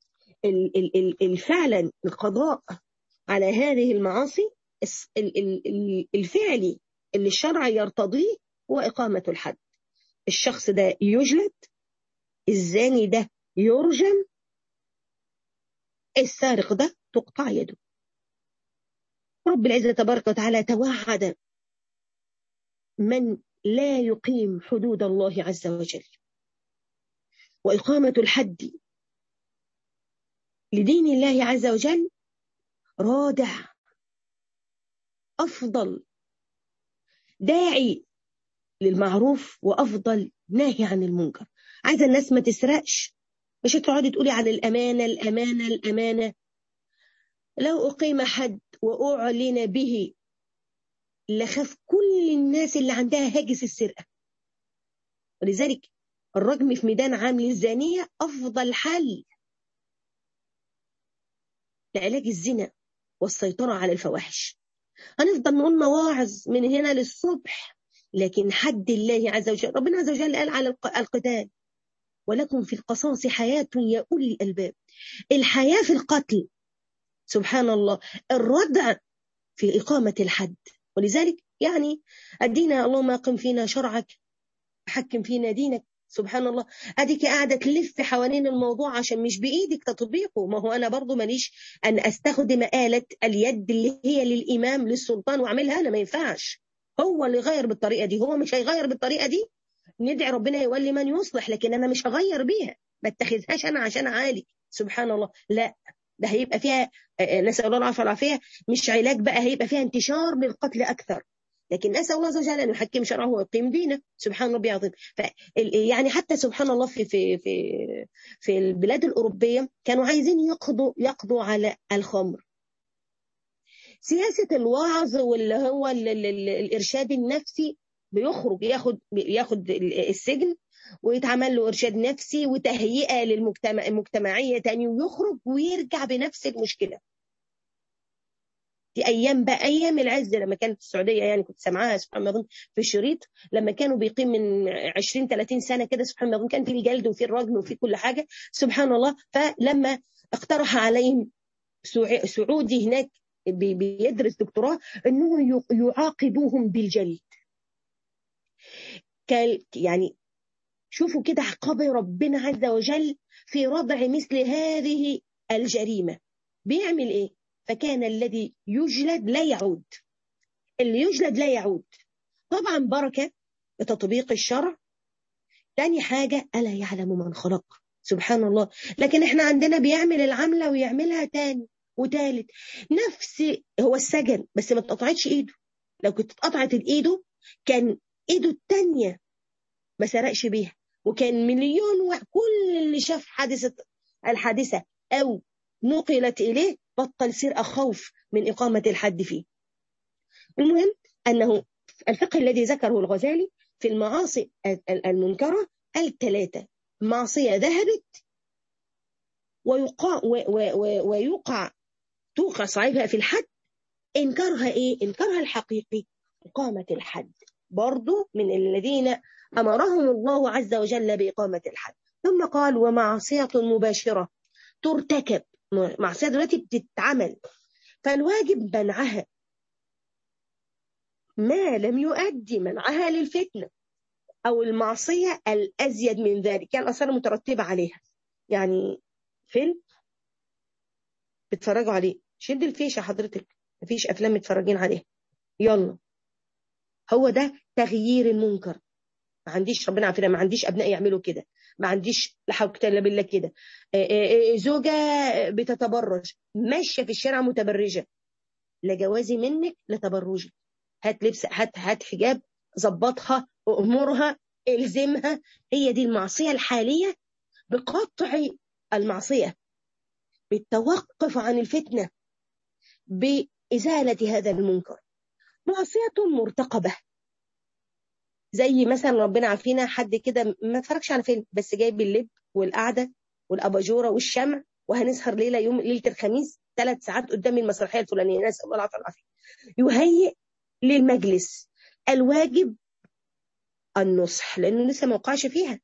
الفعلا القضاء على هذه المعاصي الفعلي اللي الشرع يرتضيه هو إقامة الحد الشخص ده يجلد الزاني ده يرجم السارق ده تقطع يده رب العزة تبارك وتعالى توعد من لا يقيم حدود الله عز وجل وإقامة الحد لدين الله عز وجل رادع أفضل داعي للمعروف وافضل ناهي عن المنكر عايزه الناس ما تسرقش مش تقعدي تقولي على الامانه الامانه الامانه لو اقيم حد واعلن به لخاف كل الناس اللي عندها هاجس السرقه ولذلك الرجم في ميدان عام للزانيه افضل حل لعلاج الزنا والسيطره على الفواحش هنفضل نقول مواعظ من هنا للصبح لكن حد الله عز وجل ربنا عز وجل قال على القتال ولكم في القصاص حياة يا أولي الألباب الحياة في القتل سبحان الله الردع في إقامة الحد ولذلك يعني أدينا اللهم أقم فينا شرعك حكم فينا دينك سبحان الله اديك قاعده تلف حوالين الموضوع عشان مش بايدك تطبيقه ما هو انا برضو ماليش ان استخدم آلة اليد اللي هي للامام للسلطان واعملها انا ما ينفعش هو اللي يغير بالطريقه دي هو مش هيغير بالطريقه دي ندعي ربنا يولي من يصلح لكن انا مش هغير بيها ما اتخذهاش انا عشان اعالج سبحان الله لا ده هيبقى فيها نسال الله العافيه والعافيه مش علاج بقى هيبقى فيها انتشار للقتل اكثر لكن نسال الله عز وجل ان يحكم شرعه ويقيم دينه سبحان ربي العظيم يعني حتى سبحان الله في في في في البلاد الاوروبيه كانوا عايزين يقضوا يقضوا على الخمر سياسة الوعظ واللي هو ال ال ال الإرشاد النفسي بيخرج ياخد ياخد السجن ويتعمل له إرشاد نفسي وتهيئة للمجتمع المجتمعية تاني ويخرج ويرجع بنفس المشكلة دي أيام بقى أيام العز لما كانت السعودية يعني كنت سامعاها سبحان الله في الشريط لما كانوا بيقيم من 20 30 سنة كده سبحان الله كان في الجلد وفي الرجم وفي كل حاجة سبحان الله فلما اقترح عليهم سعودي هناك بيدرس دكتوراه انه يعاقبوهم بالجلد يعني شوفوا كده عقاب ربنا عز وجل في ردع مثل هذه الجريمة بيعمل ايه فكان الذي يجلد لا يعود اللي يجلد لا يعود طبعا بركة بتطبيق الشرع تاني حاجة ألا يعلم من خلق سبحان الله لكن احنا عندنا بيعمل العملة ويعملها تاني وتالت نفس هو السجن بس ما اتقطعتش ايده لو كنت اتقطعت ايده كان ايده التانية ما سرقش بيها وكان مليون واحد كل اللي شاف حادثة الحادثة او نقلت اليه بطل سرقة خوف من اقامة الحد فيه المهم انه الفقه الذي ذكره الغزالي في المعاصي المنكرة الثلاثة معصية ذهبت ويقع ويقع توقع صاحبها في الحد إنكارها إيه؟ إنكارها الحقيقي إقامة الحد برضو من الذين أمرهم الله عز وجل بإقامة الحد ثم قال ومعصية مباشرة ترتكب معصية دلوقتي بتتعمل فالواجب منعها ما لم يؤدي منعها للفتنة أو المعصية الأزيد من ذلك يعني الأثار المترتبة عليها يعني فيلم بتتفرجوا عليه شد الفيشه حضرتك مفيش افلام متفرجين عليها يلا هو ده تغيير المنكر ما عنديش ربنا عافينا ما عنديش ابناء يعملوا كده ما عنديش لا حول الا بالله كده زوجه بتتبرج ماشيه في الشارع متبرجه لا جوازي منك لا تبرجي هات لبس هات هات حجاب ظبطها امورها الزمها هي دي المعصيه الحاليه بقطع المعصيه بالتوقف عن الفتنه بازاله هذا المنكر معصيه مرتقبه زي مثلا ربنا عافينا حد كده ما اتفرجش على فيلم بس جايب اللب والقعده والاباجوره والشمع وهنسهر ليله يوم ليله الخميس ثلاث ساعات قدام المسرحيه الفلانيه نسال الله العافيه والعافيه يهيئ للمجلس الواجب النصح لانه لسه ما وقعش فيها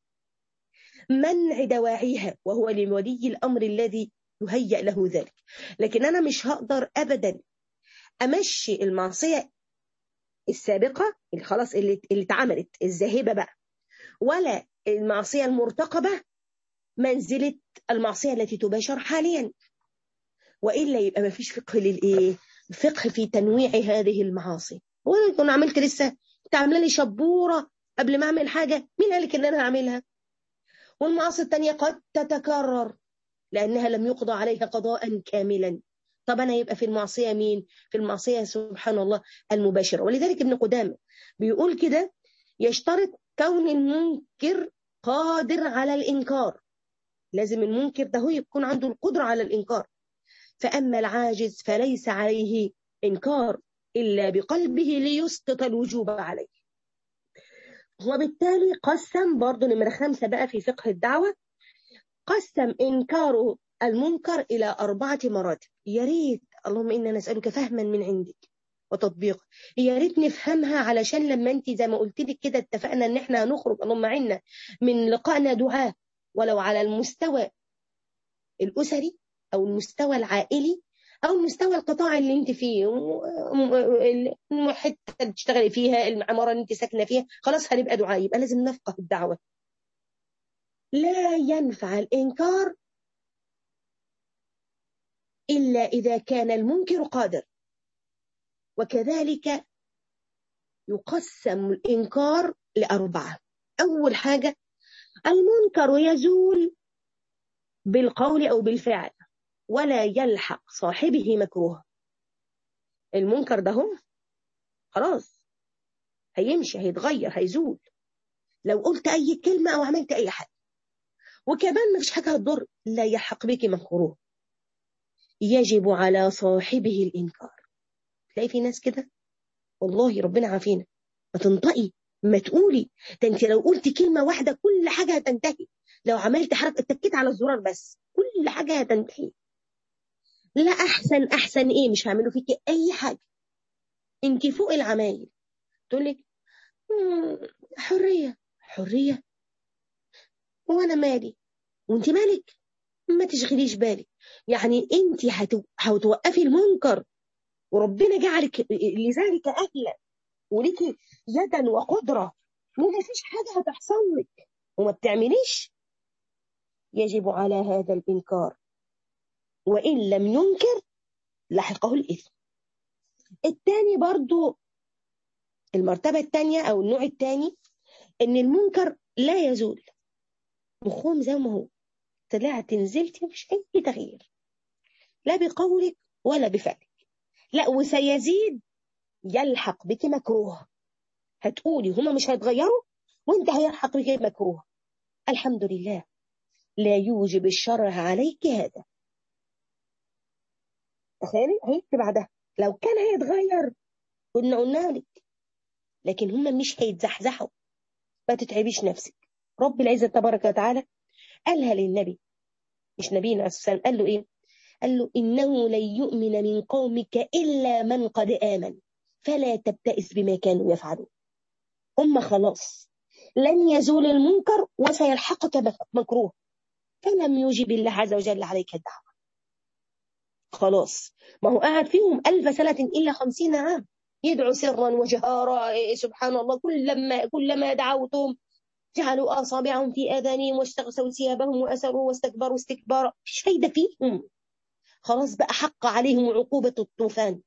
منع دواعيها وهو لولي الامر الذي يهيأ له ذلك لكن انا مش هقدر ابدا امشي المعصيه السابقه اللي خلاص اللي اللي اتعملت الذاهبه بقى ولا المعصيه المرتقبه منزله المعصيه التي تباشر حاليا والا يبقى ما فيش فقه للايه فقه في تنويع هذه المعاصي هو انا كنت عملت لسه كنت عامله لي شبوره قبل ما اعمل حاجه مين قال لك ان انا هعملها والمعاصي الثانيه قد تتكرر لانها لم يقضى عليها قضاء كاملا طب انا يبقى في المعصيه مين في المعصيه سبحان الله المباشره ولذلك ابن قدامه بيقول كده يشترط كون المنكر قادر على الانكار لازم المنكر ده هو يكون عنده القدره على الانكار فاما العاجز فليس عليه انكار الا بقلبه ليسقط الوجوب عليه وبالتالي قسم برضه نمرة خمسة بقى في فقه الدعوة قسم إنكاره المنكر إلى أربعة مراتب يا ريت اللهم إنا نسألك فهما من عندك وتطبيقا يا ريت نفهمها علشان لما أنت زي ما قلت لك كده اتفقنا إن إحنا هنخرج اللهم عنا من لقائنا دعاء ولو على المستوى الأسري أو المستوى العائلي او المستوى القطاع اللي انت فيه الحته اللي تشتغلي فيها العماره اللي انت ساكنه فيها خلاص هنبقى دعاء يبقى لازم نفقه الدعوه لا ينفع الانكار الا اذا كان المنكر قادر وكذلك يقسم الانكار لاربعه اول حاجه المنكر يزول بالقول او بالفعل ولا يلحق صاحبه مكروه المنكر ده هم خلاص هيمشي هيتغير هيزول لو قلت اي كلمه او عملت اي حاجه وكمان ما فيش حاجه هتضر لا يلحق بك مكروه يجب على صاحبه الانكار تلاقي في ناس كده والله ربنا عافينا ما تنطقي ما تقولي ده انت لو قلت كلمه واحده كل حاجه هتنتهي لو عملت حركه اتكيت على الزرار بس كل حاجه هتنتهي لا احسن احسن ايه مش هعمله فيكي اي حاجه انت فوق العمايل تقول لك حريه حريه وانا مالي وانت مالك ما تشغليش بالك يعني انت هتو... هتوقفي المنكر وربنا جعلك لذلك اهلا وليك يدا وقدره وما فيش حاجه هتحصل لك وما بتعمليش يجب على هذا الانكار وإن لم ينكر لحقه الإثم الثاني برضو المرتبة الثانية أو النوع الثاني إن المنكر لا يزول مخوم زي ما هو طلعت نزلت مفيش أي تغيير لا بقولك ولا بفعلك لا وسيزيد يلحق بك مكروه هتقولي هما مش هيتغيروا وانت هيلحق بك مكروه الحمد لله لا يوجب الشرع عليك هذا تخيلي هيكتب بعدها لو كان هيتغير كنا قلنا لك لكن هم مش هيتزحزحوا ما تتعبيش نفسك رب العزة تبارك وتعالى قالها للنبي مش نبينا عليه السلام قال له ايه قال له إنه لن يؤمن من قومك إلا من قد آمن فلا تبتئس بما كانوا يفعلون هم خلاص لن يزول المنكر وسيلحقك مكروه فلم يجب الله عز وجل عليك الدعوة خلاص ما هو قاعد فيهم ألف سنة إلا خمسين عام يدعو سرا وجهارا سبحان الله كلما كلما دعوتهم جعلوا أصابعهم في آذانهم واستغسوا ثيابهم وأسروا واستكبروا استكبارا مش فايدة فيهم خلاص بقى حق عليهم عقوبة الطوفان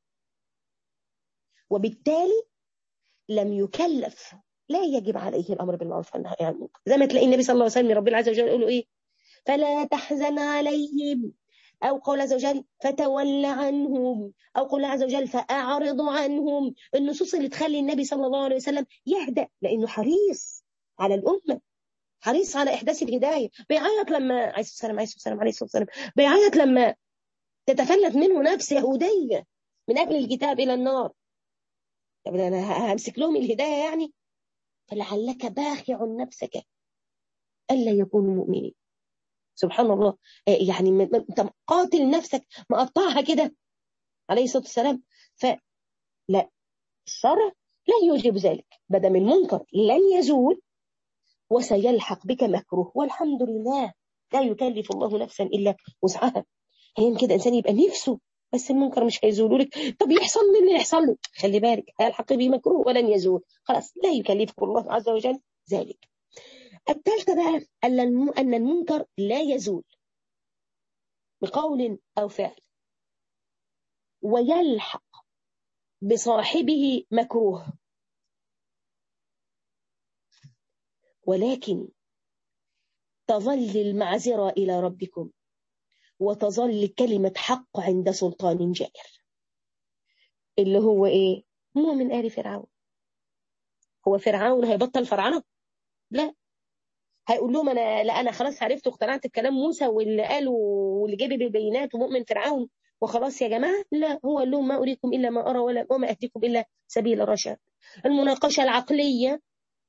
وبالتالي لم يكلف لا يجب عليه الامر بالمعروف والنهي عن المنكر زي ما تلاقي النبي صلى الله عليه وسلم ربنا عز وجل يقول ايه فلا تحزن عليهم أو قول عز وجل فتول عنهم أو قول عز وجل فأعرض عنهم النصوص اللي تخلي النبي صلى الله عليه وسلم يهدأ لأنه حريص على الأمة حريص على إحداث الهداية بيعيط لما عليه السلام عليه السلام عليه السلام بيعيط لما تتفلت منه نفس يهودية من أجل الكتاب إلى النار طب أنا همسك لهم الهداية يعني فلعلك باخع نفسك ألا يكونوا مؤمنين سبحان الله يعني انت قاتل نفسك مقطعها كده عليه الصلاه والسلام فلا الشرع لا يوجب ذلك بدل المنكر لن يزول وسيلحق بك مكروه والحمد لله لا يكلف الله نفسا الا وسعها هي كده انسان يبقى نفسه بس المنكر مش هيزولوا لك طب يحصل لي اللي يحصل له خلي بالك هيلحق به مكروه ولن يزول خلاص لا يكلفك الله عز وجل ذلك الثالثة بقى أن المنكر لا يزول بقول أو فعل ويلحق بصاحبه مكروه ولكن تظل المعذرة إلى ربكم وتظل كلمة حق عند سلطان جائر اللي هو إيه؟ هو من آل فرعون هو فرعون هيبطل فرعنة؟ لا هيقول لهم انا لا انا خلاص عرفت واقتنعت بكلام موسى واللي قاله واللي جاب بالبينات ومؤمن فرعون وخلاص يا جماعه لا هو قال لهم ما اريكم الا ما ارى ولا وما اهديكم الا سبيل الرشاد المناقشه العقليه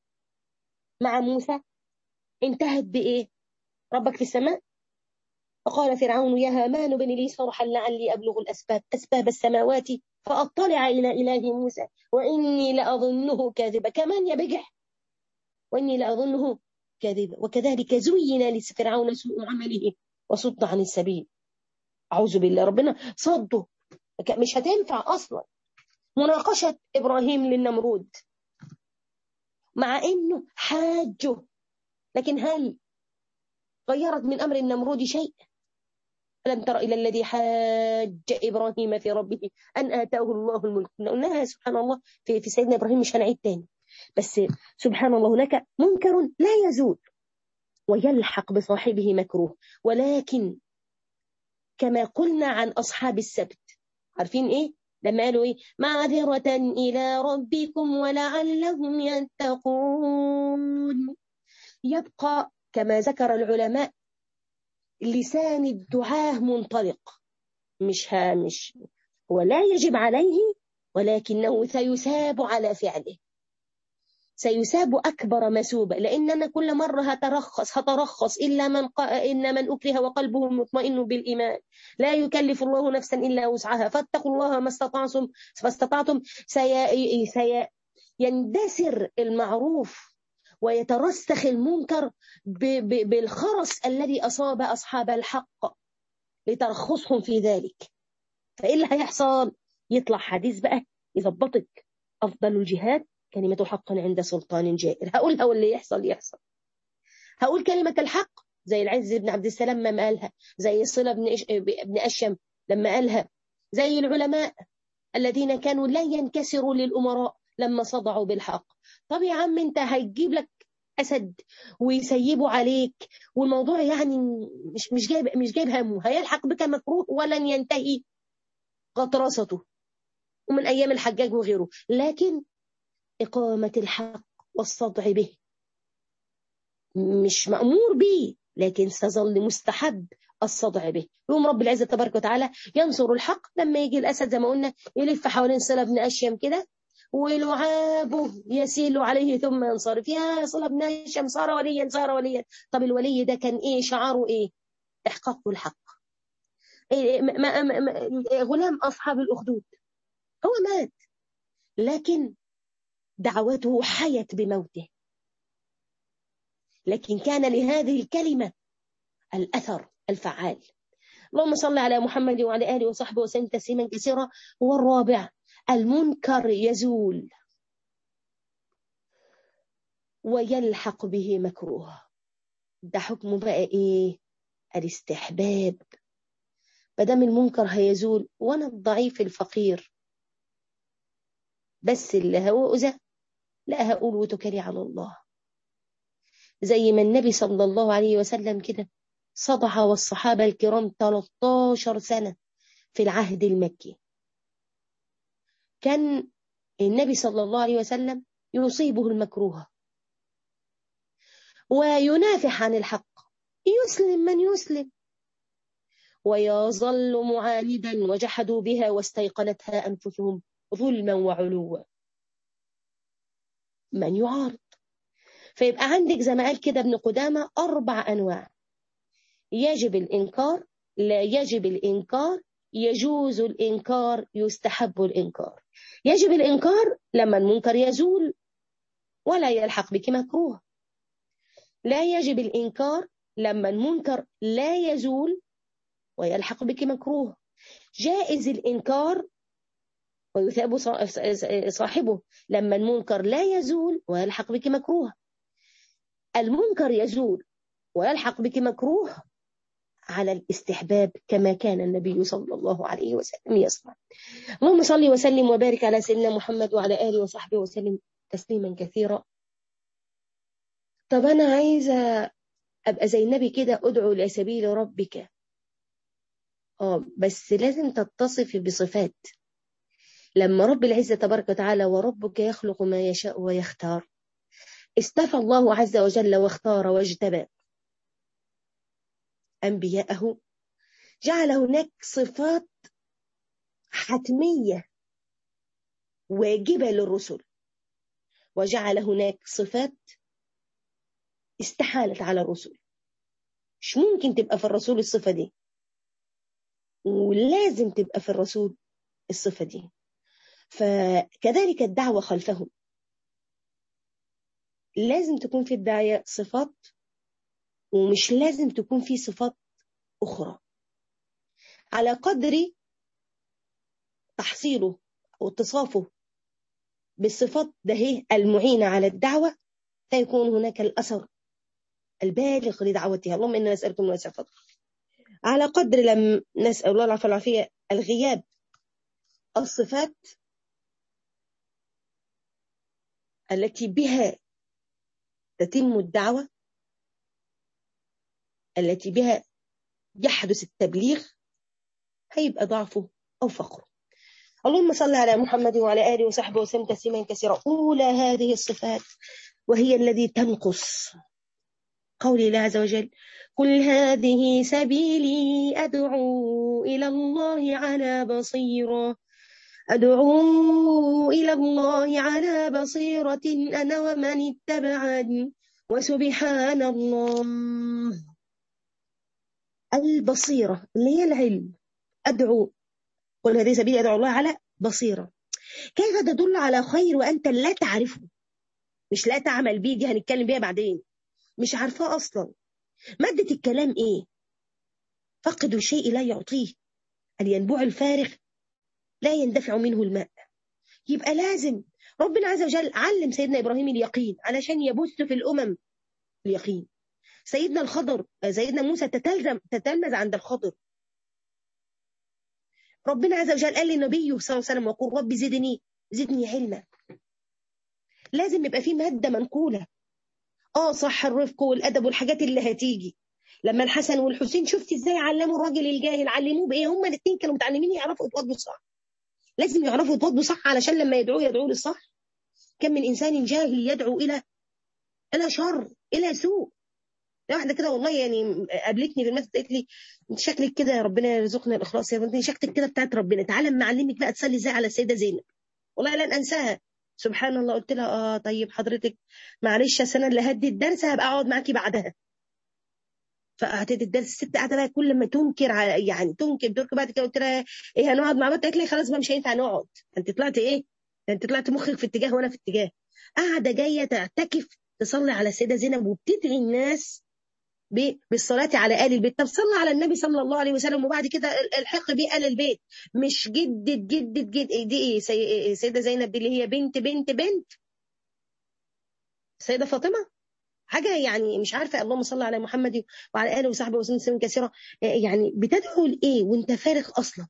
مع موسى انتهت بايه ربك في السماء فقال فرعون يا هامان بن لي صرحا لعلي ابلغ الاسباب اسباب السماوات فاطلع الى اله موسى واني لاظنه كاذبا كمان يا بجح واني لاظنه كاذبا وكذلك زين لفرعون سوء عمله وصد عن السبيل أعوذ بالله ربنا صده مش هتنفع أصلا مناقشة إبراهيم للنمرود مع إنه حاجه لكن هل غيرت من أمر النمرود شيء ألم تر إلى الذي حاج إبراهيم في ربه أن آتاه الله الملك قلناها سبحان الله في, في سيدنا إبراهيم مش هنعيد تاني بس سبحان الله هناك منكر لا يزول ويلحق بصاحبه مكروه ولكن كما قلنا أصحاب أصحاب السبت عارفين إيه؟ لما قالوا إيه؟ معذرة إلى ربكم ولعلهم يتقون يبقى كما ذكر العلماء لسان الدعاة منطلق مش هامش هو لا يجب عليه ولكنه سيساب على فعله سيساب أكبر مسوبة لأن أنا كل مرة هترخص هترخص إلا من ق... إن من أكره وقلبه مطمئن بالإيمان لا يكلف الله نفسا إلا وسعها فاتقوا الله ما استطعتم فاستطعتم سي... سي... يندسر المعروف ويترسخ المنكر ب... ب... بالخرس الذي أصاب أصحاب الحق لترخصهم في ذلك فإيه اللي هيحصل يطلع حديث بقى يظبطك أفضل الجهاد كلمة حق عند سلطان جائر هقولها واللي يحصل يحصل هقول كلمة الحق زي العز بن عبد السلام لما قالها زي صلة بن, إش... بن أشم لما قالها زي العلماء الذين كانوا لا ينكسروا للأمراء لما صدعوا بالحق طب يا عم انت هيجيب لك أسد ويسيبه عليك والموضوع يعني مش مش جايب مش جايب همه هيلحق بك مكروه ولن ينتهي غطرسته ومن أيام الحجاج وغيره لكن إقامة الحق والصدع به مش مأمور به لكن سيظل مستحب الصدع به يوم رب العزة تبارك وتعالى ينصر الحق لما يجي الأسد زي ما قلنا يلف حوالين صلة بن أشيم كده ولعابه يسيل عليه ثم ينصرف يا صلة بن أشيم صار وليا صار وليا طب الولي ده كان إيه شعاره إيه إحقاق الحق إيه ما ما ما غلام أصحاب الأخدود هو مات لكن دعوته حيت بموته لكن كان لهذه الكلمة الأثر الفعال اللهم صل على محمد وعلى آله وصحبه وسلم تسليما كثيرا والرابع المنكر يزول ويلحق به مكروه ده حكم بقى ايه الاستحباب مادام المنكر هيزول وانا الضعيف الفقير بس اللي هؤذى لا هقول وتكلي على الله زي ما النبي صلى الله عليه وسلم كده صدح والصحابة الكرام 13 سنة في العهد المكي كان النبي صلى الله عليه وسلم يصيبه المكروه وينافح عن الحق يسلم من يسلم ويظل معاندا وجحدوا بها واستيقنتها أنفسهم ظلما وعلوا من يعارض فيبقى عندك زي ما قال كده ابن قدامة أربع أنواع يجب الإنكار لا يجب الإنكار يجوز الإنكار يستحب الإنكار يجب الإنكار لما المنكر يزول ولا يلحق بك مكروه لا يجب الإنكار لما المنكر لا يزول ويلحق بك مكروه جائز الإنكار ويثاب صاحبه لما المنكر لا يزول ويلحق بك مكروه المنكر يزول ويلحق بك مكروه على الاستحباب كما كان النبي صلى الله عليه وسلم يصنع اللهم صل وسلم وبارك على سيدنا محمد وعلى آله وصحبه وسلم تسليما كثيرا طب أنا عايزة أبقى زي النبي كده أدعو إلى سبيل ربك اه بس لازم تتصفي بصفات لما رب العزة تبارك وتعالى وربك يخلق ما يشاء ويختار استفى الله عز وجل واختار واجتبى أنبياءه جعل هناك صفات حتمية واجبة للرسل وجعل هناك صفات استحالت على الرسل مش ممكن تبقى في الرسول الصفة دي ولازم تبقى في الرسول الصفة دي فكذلك الدعوة خلفهم لازم تكون في الداعية صفات ومش لازم تكون في صفات أخرى على قدر تحصيله واتصافه بالصفات ده هي المعينة على الدعوة فيكون هناك الأثر البالغ لدعوتها اللهم إنا نسألكم واسع فضل على قدر لم نسأل الله العافية والعافية الغياب الصفات التي بها تتم الدعوة التي بها يحدث التبليغ هيبقى ضعفه أو فقره اللهم صل على محمد وعلى آله وصحبه وسلم تسليما كثيرا أولى هذه الصفات وهي الذي تنقص قول الله عز وجل قل هذه سبيلي أدعو إلى الله على بصيرة أدعو إلى الله على بصيرة أنا ومن اتبعني وسبحان الله البصيرة اللي هي العلم أدعو قل هذه سبيلي أدعو الله على بصيرة كيف تدل على خير وأنت لا تعرفه مش لا تعمل بيه دي هنتكلم بيها بعدين مش عارفاه أصلا مادة الكلام إيه فقد الشيء لا يعطيه الينبوع الفارغ لا يندفع منه الماء يبقى لازم ربنا عز وجل علم سيدنا إبراهيم اليقين علشان يبث في الأمم اليقين سيدنا الخضر سيدنا موسى تتلزم تتلمذ عند الخضر ربنا عز وجل قال للنبي صلى الله عليه وسلم وقل رب زدني زدني علما لازم يبقى في مادة منقولة اه صح الرفق والأدب والحاجات اللي هتيجي لما الحسن والحسين شفت ازاي علموا الراجل الجاهل علموه بايه هما الاثنين كانوا متعلمين يعرفوا يتوضوا صح لازم يعرفوا يتوضوا صح علشان لما يدعوه يدعوه للصح كم من انسان جاهل يدعو الى الى شر الى سوء واحده كده والله يعني قابلتني في المسجد قالت لي انت شكلك كده يا ربنا يرزقنا الاخلاص يا بنتي شكلك كده بتاعت ربنا تعالى اما اعلمك بقى تصلي ازاي على السيده زينب والله لن انساها سبحان الله قلت لها اه طيب حضرتك معلش السنه اللي هدي الدرس هبقى اقعد معاكي بعدها فاعطيت الدرس الست قاعده بقى كل ما تنكر يعني تنكر تنكر بعد كده قلت لها ايه هنقعد مع بعض قالت لي خلاص بقى مش هينفع نقعد انت طلعت ايه انت طلعت مخك في اتجاه وانا في اتجاه قاعده جايه تعتكف تصلي على السيده زينب وبتدعي الناس بالصلاة على آل البيت طب صلى على النبي صلى الله عليه وسلم وبعد كده الحق بيه آل البيت مش جدة جدة جد دي ايه سيدة زينب دي اللي هي بنت بنت بنت السيدة فاطمة حاجه يعني مش عارفه اللهم صل على محمد وعلى اله وصحبه وسلم كثيرا يعني بتدعو لايه وانت فارغ اصلا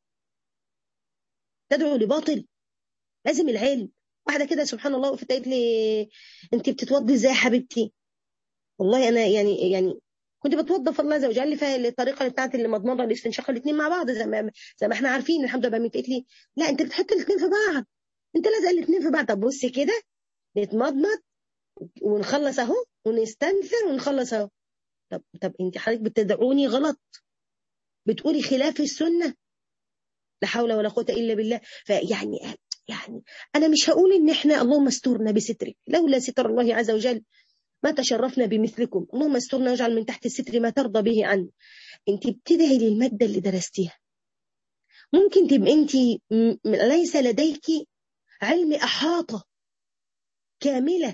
تدعو لباطل لازم العلم واحده كده سبحان الله وقفت قالت لي انت بتتوضي ازاي يا حبيبتي والله انا يعني يعني كنت بتوضى في الله عز وجل فالطريقه بتاعت المضمضه والاستنشاق الاثنين مع بعض زي ما زي ما احنا عارفين الحمد لله قالت لي لا انت بتحط الاثنين في بعض انت لازق الاثنين في بعض طب بصي كده نتمضمض ونخلص اهو ونستنثر ونخلص اهو طب طب انت حضرتك بتدعوني غلط بتقولي خلاف السنه لا حول ولا قوه الا بالله فيعني يعني انا مش هقول ان احنا اللهم استرنا بسترك لولا ستر الله عز وجل ما تشرفنا بمثلكم اللهم استرنا واجعل من تحت الستر ما ترضى به عنا انت بتدعي للماده اللي درستيها ممكن تبقى انت ليس لديك علم احاطه كامله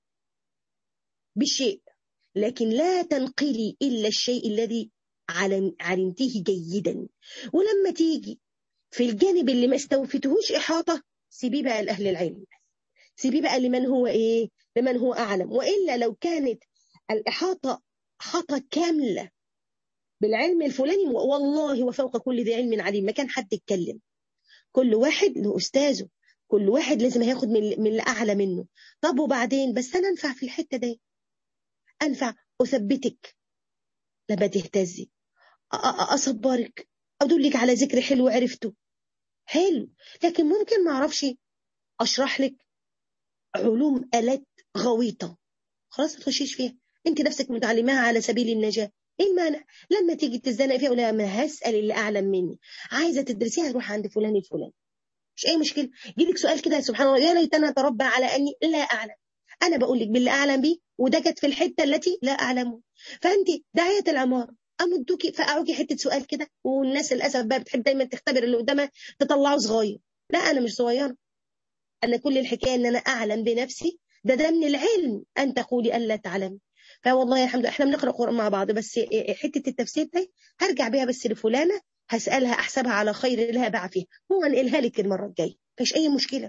بالشيء لكن لا تنقلي الا الشيء الذي علمتيه جيدا ولما تيجي في الجانب اللي ما استوفتهوش احاطه سيبيه بقى لاهل العلم سيبيه بقى لمن هو ايه لمن هو اعلم والا لو كانت الاحاطه احاطه كامله بالعلم الفلاني والله وفوق كل ذي علم عليم ما كان حد يتكلم كل واحد له استاذه كل واحد لازم هياخد من من اللي اعلى منه طب وبعدين بس انا انفع في الحته دي انفع اثبتك لما تهتزي اصبرك ادلك على ذكر حلو عرفته حلو لكن ممكن ما اعرفش اشرح لك علوم الات غويطه خلاص ما تخشيش فيها انت نفسك متعلماها على سبيل النجاه ايه المانع لما تيجي تتزنق فيها ولا ما هسال اللي اعلم مني عايزه تدرسيها روح عند فلان الفلاني مش اي مشكله يجيلك سؤال كده سبحان الله يا ليتنا اتربى على اني لا اعلم انا بقول لك باللي اعلم بيه وده جت في الحته التي لا اعلمه فانت داعيه العماره امدوكي فاقعوكي حته سؤال كده والناس للاسف بقى بتحب دايما تختبر اللي قدامها تطلعه صغير لا انا مش صغيره انا كل الحكايه ان انا اعلم بنفسي ده ده من العلم ان تقولي الا تعلمي فوالله الحمد لله احنا بنقرا قران مع بعض بس حته التفسير دي هرجع بيها بس لفلانه هسالها احسبها على خير لها باع فيها هو انقلها لك المره الجايه مفيش اي مشكله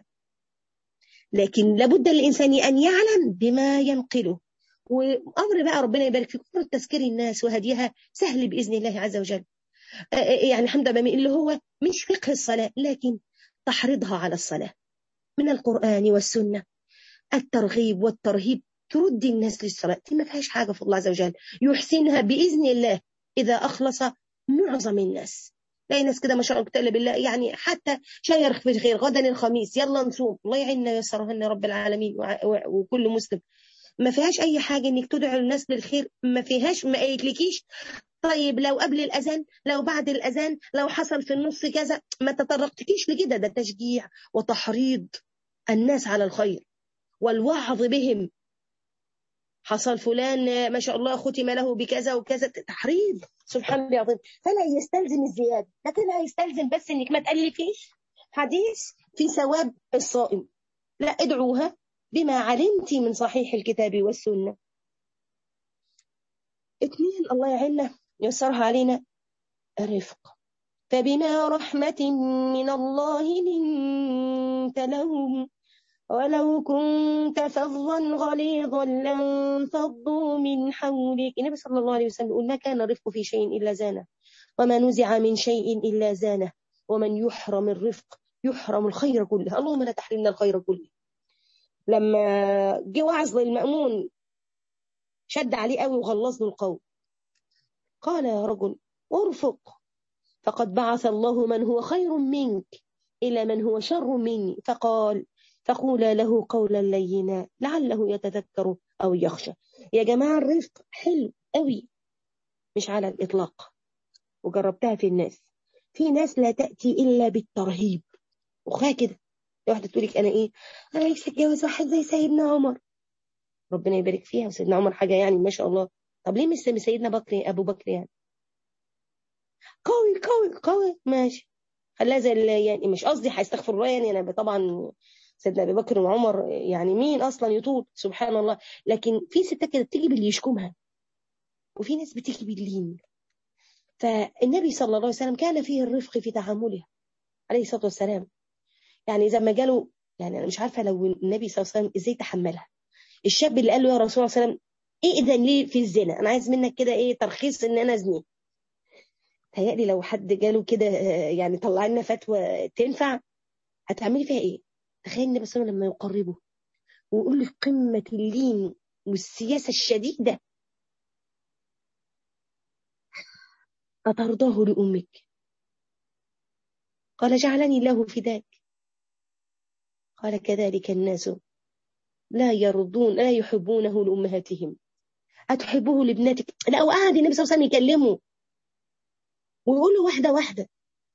لكن لابد للانسان ان يعلم بما ينقله وامر بقى ربنا يبارك فيكم امر تذكير الناس وهديها سهل باذن الله عز وجل يعني الحمد لله اللي هو مش فقه الصلاه لكن تحريضها على الصلاه من القران والسنه الترغيب والترهيب ترد الناس للصلاه دي ما فيهاش حاجه في الله عز وجل يحسنها باذن الله اذا اخلص معظم الناس تلاقي ناس كده ما شاء الله تقل بالله يعني حتى شير في الخير غدا الخميس يلا نصوم الله يعيننا ويسرهن رب العالمين وكل مسلم ما فيهاش اي حاجه انك تدعو الناس للخير ما فيهاش ما قالتلكيش طيب لو قبل الاذان لو بعد الاذان لو حصل في النص كذا ما تطرقتكيش لكده ده تشجيع وتحريض الناس على الخير والوعظ بهم حصل فلان ما شاء الله ختم له بكذا وكذا تحريض سبحان الله العظيم فلا يستلزم الزياده لكن هيستلزم بس انك ما تالفيش حديث في ثواب الصائم لا ادعوها بما علمت من صحيح الكتاب والسنه اثنين الله يعيننا يسرها علينا الرفق فبما رحمة من الله لنت لهم ولو كنت فظا غليظا لانفضوا من حولك النبي صلى الله عليه وسلم يقول ما كان الرفق في شيء إلا زانه وما نزع من شيء إلا زانه ومن يحرم الرفق يحرم الخير كله اللهم لا تحرمنا الخير كله لما جه وعظ للمأمون شد عليه قوي وغلظ له القول قال يا رجل ارفق فقد بعث الله من هو خير منك إلى من هو شر مني فقال فقولا له قولا لينا لعله يتذكر أو يخشى يا جماعة الرفق حلو قوي مش على الإطلاق وجربتها في الناس في ناس لا تأتي إلا بالترهيب وخا كده واحدة تقول لك أنا إيه أنا نفسي أتجوز واحد زي سيدنا عمر ربنا يبارك فيها وسيدنا عمر حاجة يعني ما شاء الله طب ليه مش سيدنا بكر أبو بكر يعني قوي قوي قوي ماشي خلاها زي يعني مش قصدي هيستغفر الله يعني انا طبعا سيدنا ابي بكر وعمر يعني مين اصلا يطول سبحان الله لكن في ستات كده بتيجي باللي يشكمها وفي ناس بتيجي باللين فالنبي صلى الله عليه وسلم كان فيه الرفق في تعامله عليه الصلاه والسلام يعني زي ما قالوا يعني انا مش عارفه لو النبي صلى الله عليه وسلم ازاي تحملها الشاب اللي قال له يا رسول الله صلى الله عليه وسلم ائذن لي في الزنا انا عايز منك كده ايه ترخيص ان انا ازني تهيألي لو حد جاله كده يعني طلع لنا فتوى تنفع هتعملي فيها ايه تخيل النبي صلى الله عليه وسلم لما يقربه ويقول لك قمة اللين والسياسة الشديدة أترضاه لأمك قال جعلني الله فداك قال كذلك الناس لا يرضون لا يحبونه لأمهاتهم أتحبه لابنتك لا وقعد النبي صلى الله عليه وسلم يكلمه ويقول له واحدة واحدة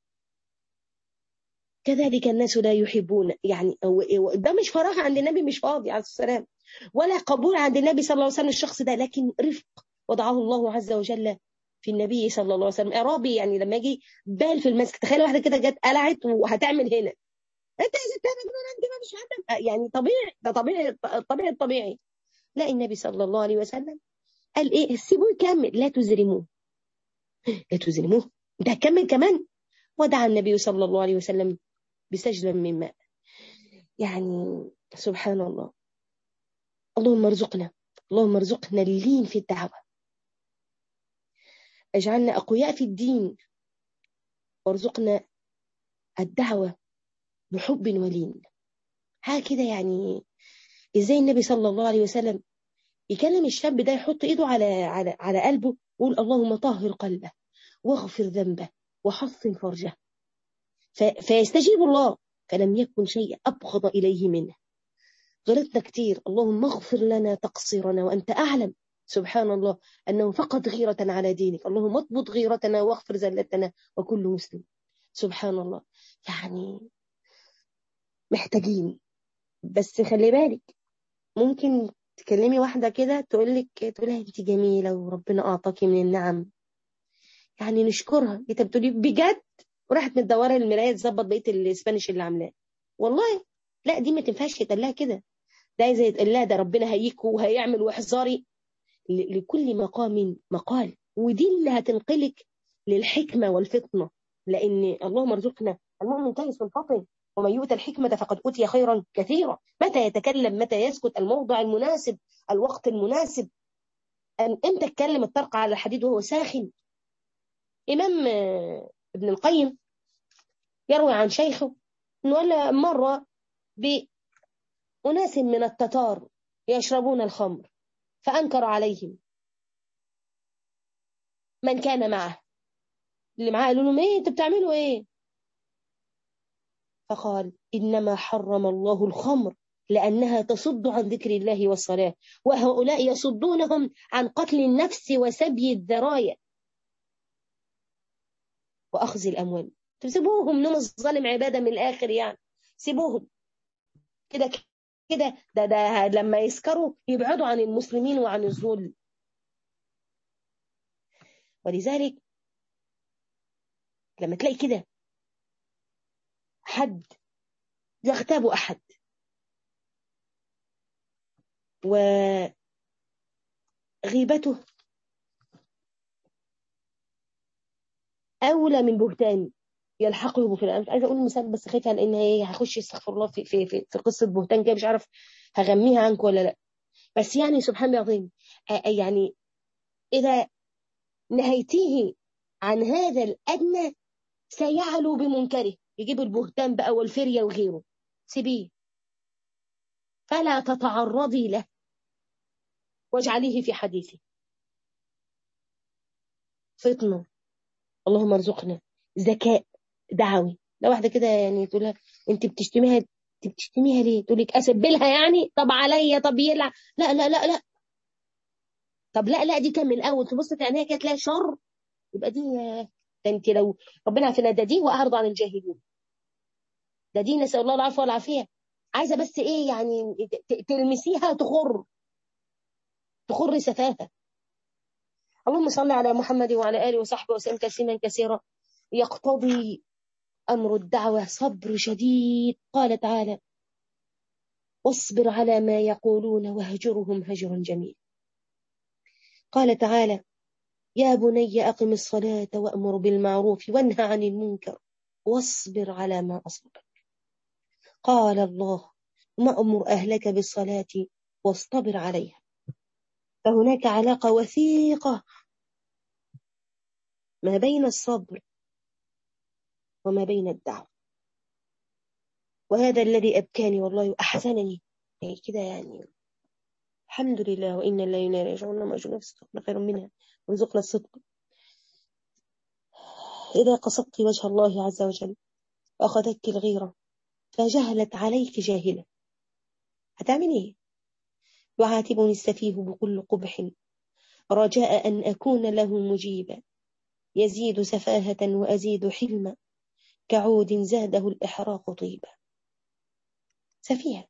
كذلك الناس لا يحبون يعني ده مش فراغ عند النبي مش فاضي عليه السلام ولا قبول عند النبي صلى الله عليه وسلم الشخص ده لكن رفق وضعه الله عز وجل في النبي صلى الله عليه وسلم اعرابي يعني لما يجي بال في المسجد تخيل واحده كده جت قلعت وهتعمل هنا انت يا ست انت مش عندك يعني طبيعي ده طبيعي طبيعي الطبيعي لا النبي صلى الله عليه وسلم قال ايه سيبوه يكمل لا تزرموه لا تزرموه انت هتكمل كمان ودعا النبي صلى الله عليه وسلم بسجل من ماء يعني سبحان الله اللهم ارزقنا اللهم ارزقنا اللين في الدعوة اجعلنا أقوياء في الدين وارزقنا الدعوة بحب ولين هكذا يعني ازاي النبي صلى الله عليه وسلم يكلم الشاب ده يحط ايده على على على قلبه ويقول اللهم طهر قلبه واغفر ذنبه وحصن فرجه فيستجيب الله فلم يكن شيء أبغض إليه منه غلطنا كتير اللهم اغفر لنا تقصيرنا وأنت أعلم سبحان الله أنه فقط غيرة على دينك اللهم اضبط غيرتنا واغفر زلتنا وكل مسلم سبحان الله يعني محتاجين بس خلي بالك ممكن تكلمي واحدة كده تقول لك تقول لها انت جميلة وربنا أعطاكي من النعم يعني نشكرها انت بتقولي بجد وراحت متدوره المرايه تظبط بقيه الاسبانيش اللي عاملاه والله لا دي ما تنفعش يتقال لها كده ده عايزه يتقال لها ده ربنا هيك وهيعمل واحذري لكل مقام مقال ودي اللي هتنقلك للحكمه والفطنه لان اللهم ارزقنا المؤمن كيس فطن ومن يؤتى الحكمة فقد أوتي خيرا كثيرا متى يتكلم متى يسكت الموضع المناسب الوقت المناسب أن امتى اتكلم الطرق على الحديد وهو ساخن إمام ابن القيم يروي عن شيخه أنه مر بأناس من التتار يشربون الخمر فأنكر عليهم من كان معه اللي معاه قالوا لهم ايه انتوا بتعملوا ايه فقال انما حرم الله الخمر لانها تصد عن ذكر الله والصلاه وهؤلاء يصدونهم عن قتل النفس وسبي الذرايا واخذ الاموال سيبوهم نوم الظالم عباده من الاخر يعني سيبوهم كده كده ده ده لما يسكروا يبعدوا عن المسلمين وعن الظلم ولذلك لما تلاقي كده حد يغتاب احد وغيبته اولى من بهتان يلحقه في الامر عايزه اقول مثال بس خايفه لان هي هخش استغفر الله في في في, في قصه بهتان كده مش عارف هغميها عنك ولا لا بس يعني سبحان الله العظيم يعني اذا نهيتيه عن هذا الادنى سيعلو بمنكره يجيب البهتان بقى والفريه وغيره سيبيه فلا تتعرضي له واجعليه في حديثه فطنه اللهم ارزقنا ذكاء دعوي لو واحده كده يعني تقول لها انت بتشتميها انت بتشتميها ليه تقول لك اسبلها يعني طب عليا طب يلع لا لا لا لا طب لا لا دي كان من الاول تبص في عينيها كده تلاقي شر يبقى دي ده انت لو ربنا عافينا ده دي واعرض عن الجاهلين ده دي نسال الله العفو والعافيه عايزه بس ايه يعني تلمسيها تخر تخر سفاهه اللهم صل على محمد وعلى اله وصحبه وسلم تسليما كثيرا يقتضي امر الدعوه صبر شديد قال تعالى واصبر على ما يقولون واهجرهم هجرا جميلا قال تعالى يا بني اقم الصلاه وامر بالمعروف وانهى عن المنكر واصبر على ما اصابك قال الله وأمر اهلك بالصلاه واصطبر عليها فهناك علاقة وثيقة ما بين الصبر وما بين الدعوة وهذا الذي أبكاني والله وأحزنني يعني كده يعني الحمد لله وإنا لا ينال ما أجل نفسك خير منها وارزقنا الصدق إذا قصدت وجه الله عز وجل وأخذتك الغيرة فجهلت عليك جاهلة هتعمل إيه يعاتبني السفيه بكل قبح رجاء أن أكون له مجيبا يزيد سفاهة وأزيد حلما كعود زاده الإحراق طيبا سفيهة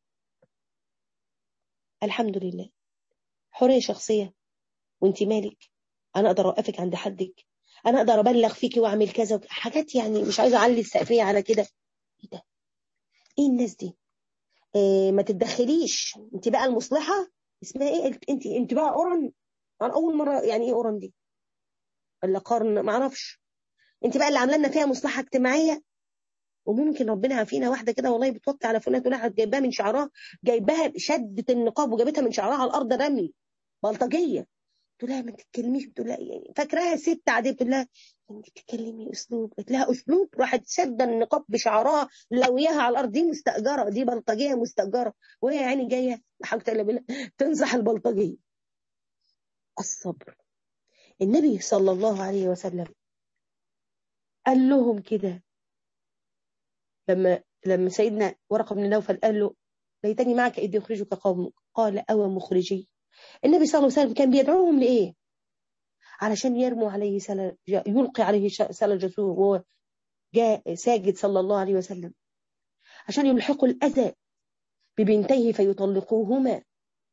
الحمد لله حرية شخصية وانت مالك أنا أقدر أوقفك عند حدك أنا أقدر أبلغ فيك وأعمل كذا حاجات يعني مش عايزة أعلي السقفية على كده إيه ده إيه الناس دي إيه ما تتدخليش انت بقى المصلحة اسمها ايه انت انت بقى اورن انا اول مرة يعني ايه اورن دي ولا قرن ما اعرفش انت بقى اللي عامله لنا فيها مصلحة اجتماعية وممكن ربنا عافينا واحدة كده والله بتوطي على فلانة تقول جايباها من شعرها جايباها شدت النقاب وجابتها من شعرها على الارض رمي بلطجية تقول لها ما تتكلميش بتقول لها يعني فاكراها ست عادية بتقول لها انت بتتكلمي اسلوب قلت لها اسلوب راحت شاده النقاب بشعرها لويها على الارض دي مستاجره دي بلطجيه مستاجره وهي يعني جايه حاجه الا بالله تنصح البلطجيه الصبر النبي صلى الله عليه وسلم قال لهم كده لما لما سيدنا ورقه بن نوفل قال له ليتني معك اذ يخرجك قومك قال او مخرجي النبي صلى الله عليه وسلم كان بيدعوهم لايه علشان يرموا عليه سل... يلقي عليه سل الجسور وهو جاء ساجد صلى الله عليه وسلم عشان يلحقوا الأذى ببنتيه فيطلقوهما